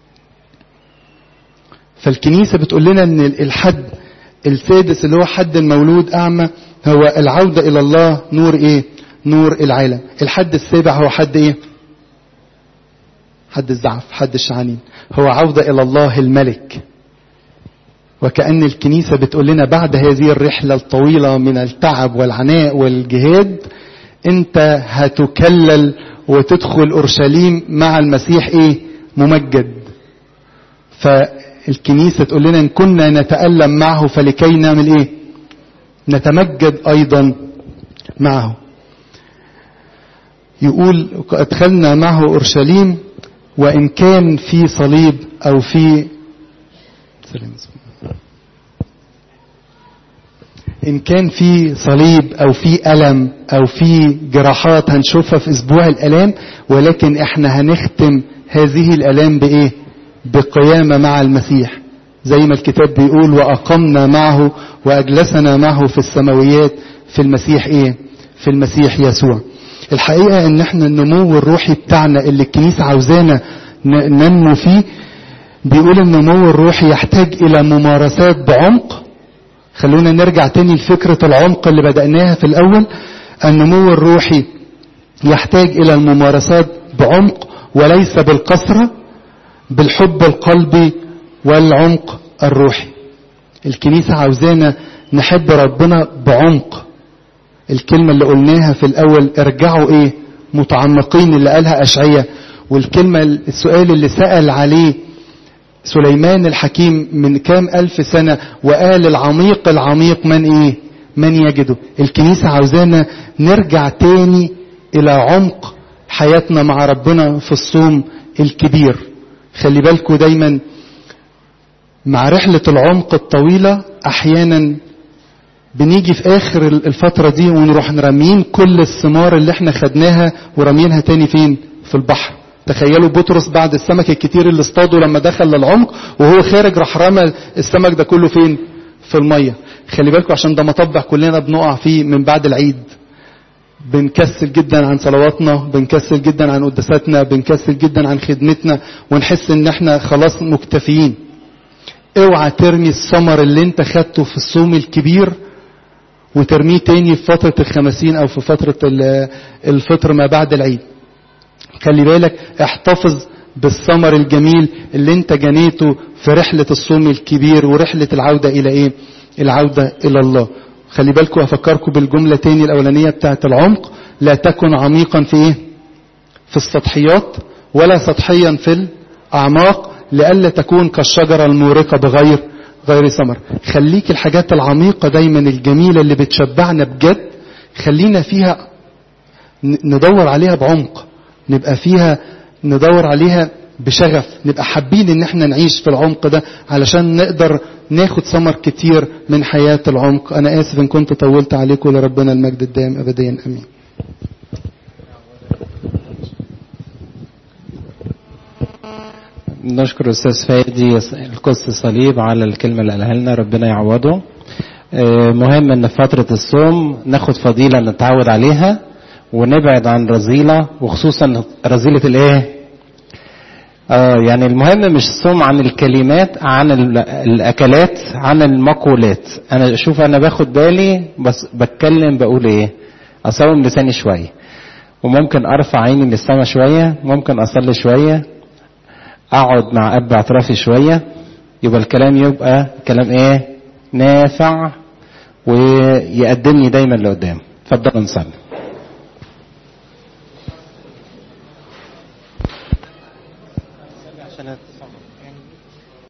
فالكنيسة بتقول لنا ان الحد السادس اللي هو حد المولود اعمى هو العودة الى الله نور ايه نور العالم الحد السابع هو حد ايه حد الزعف حد الشعانين هو عودة إلى الله الملك وكأن الكنيسة بتقول لنا بعد هذه الرحلة الطويلة من التعب والعناء والجهاد انت هتكلل وتدخل أورشليم مع المسيح ايه ممجد فالكنيسة تقول لنا ان كنا نتألم معه فلكي نعمل ايه نتمجد ايضا معه يقول ادخلنا معه اورشليم وإن كان في صليب أو في إن كان في صليب أو في ألم أو في جراحات هنشوفها في أسبوع الألام ولكن إحنا هنختم هذه الألام بإيه؟ بقيامة مع المسيح زي ما الكتاب بيقول وأقمنا معه وأجلسنا معه في السماويات في المسيح إيه؟ في المسيح يسوع الحقيقة ان احنا النمو الروحي بتاعنا اللي الكنيسة عاوزانا ننمو فيه بيقول النمو الروحي يحتاج الى ممارسات بعمق خلونا نرجع تاني لفكرة العمق اللي بدأناها في الاول النمو الروحي يحتاج الى الممارسات بعمق وليس بالكثرة بالحب القلبي والعمق الروحي الكنيسة عاوزانا نحب ربنا بعمق الكلمة اللي قلناها في الأول ارجعوا إيه متعمقين اللي قالها أشعية والكلمة السؤال اللي سأل عليه سليمان الحكيم من كام ألف سنة وقال العميق العميق من إيه من يجده الكنيسة عاوزانا نرجع تاني إلى عمق حياتنا مع ربنا في الصوم الكبير خلي بالكوا دايما مع رحلة العمق الطويلة أحيانا بنيجي في اخر الفترة دي ونروح نرمين كل الثمار اللي احنا خدناها ورمينها تاني فين في البحر تخيلوا بطرس بعد السمك الكتير اللي اصطاده لما دخل للعمق وهو خارج راح رمى السمك ده كله فين في المية خلي بالكم عشان ده مطبع كلنا بنقع فيه من بعد العيد بنكسل جدا عن صلواتنا بنكسل جدا عن قداساتنا بنكسل جدا عن خدمتنا ونحس ان احنا خلاص مكتفيين اوعى ترمي الثمر اللي انت خدته في الصوم الكبير وترميه تاني في فترة الخمسين أو في فترة الفطر ما بعد العيد خلي بالك احتفظ بالثمر الجميل اللي انت جنيته في رحلة الصوم الكبير ورحلة العودة إلى إيه؟ العودة إلى الله خلي بالكم هفكركم بالجملة تاني الأولانية بتاعت العمق لا تكن عميقا في إيه؟ في السطحيات ولا سطحيا في الأعماق لئلا تكون كالشجرة المورقة بغير غير ثمر خليك الحاجات العميقة دايما الجميلة اللي بتشبعنا بجد خلينا فيها ندور عليها بعمق نبقى فيها ندور عليها بشغف نبقى حابين ان احنا نعيش في العمق ده علشان نقدر ناخد ثمر كتير من حياة العمق انا اسف ان كنت طولت عليكم لربنا المجد الدائم ابديا امين نشكر استاذ فادي القدس صليب على الكلمه اللي قالها لنا ربنا يعوضه مهم ان في فتره الصوم ناخد فضيله نتعود عليها ونبعد عن رذيله وخصوصا رذيله الايه اه يعني المهم مش الصوم عن الكلمات عن الاكلات عن المقولات انا شوف انا باخد بالي بس بتكلم بقول ايه اصوم لساني شويه وممكن ارفع عيني للسما شويه ممكن اصلي شويه اقعد مع اب اعترافي شويه يبقى الكلام يبقى كلام ايه نافع ويقدمني دايما لقدام اتفضل نصلي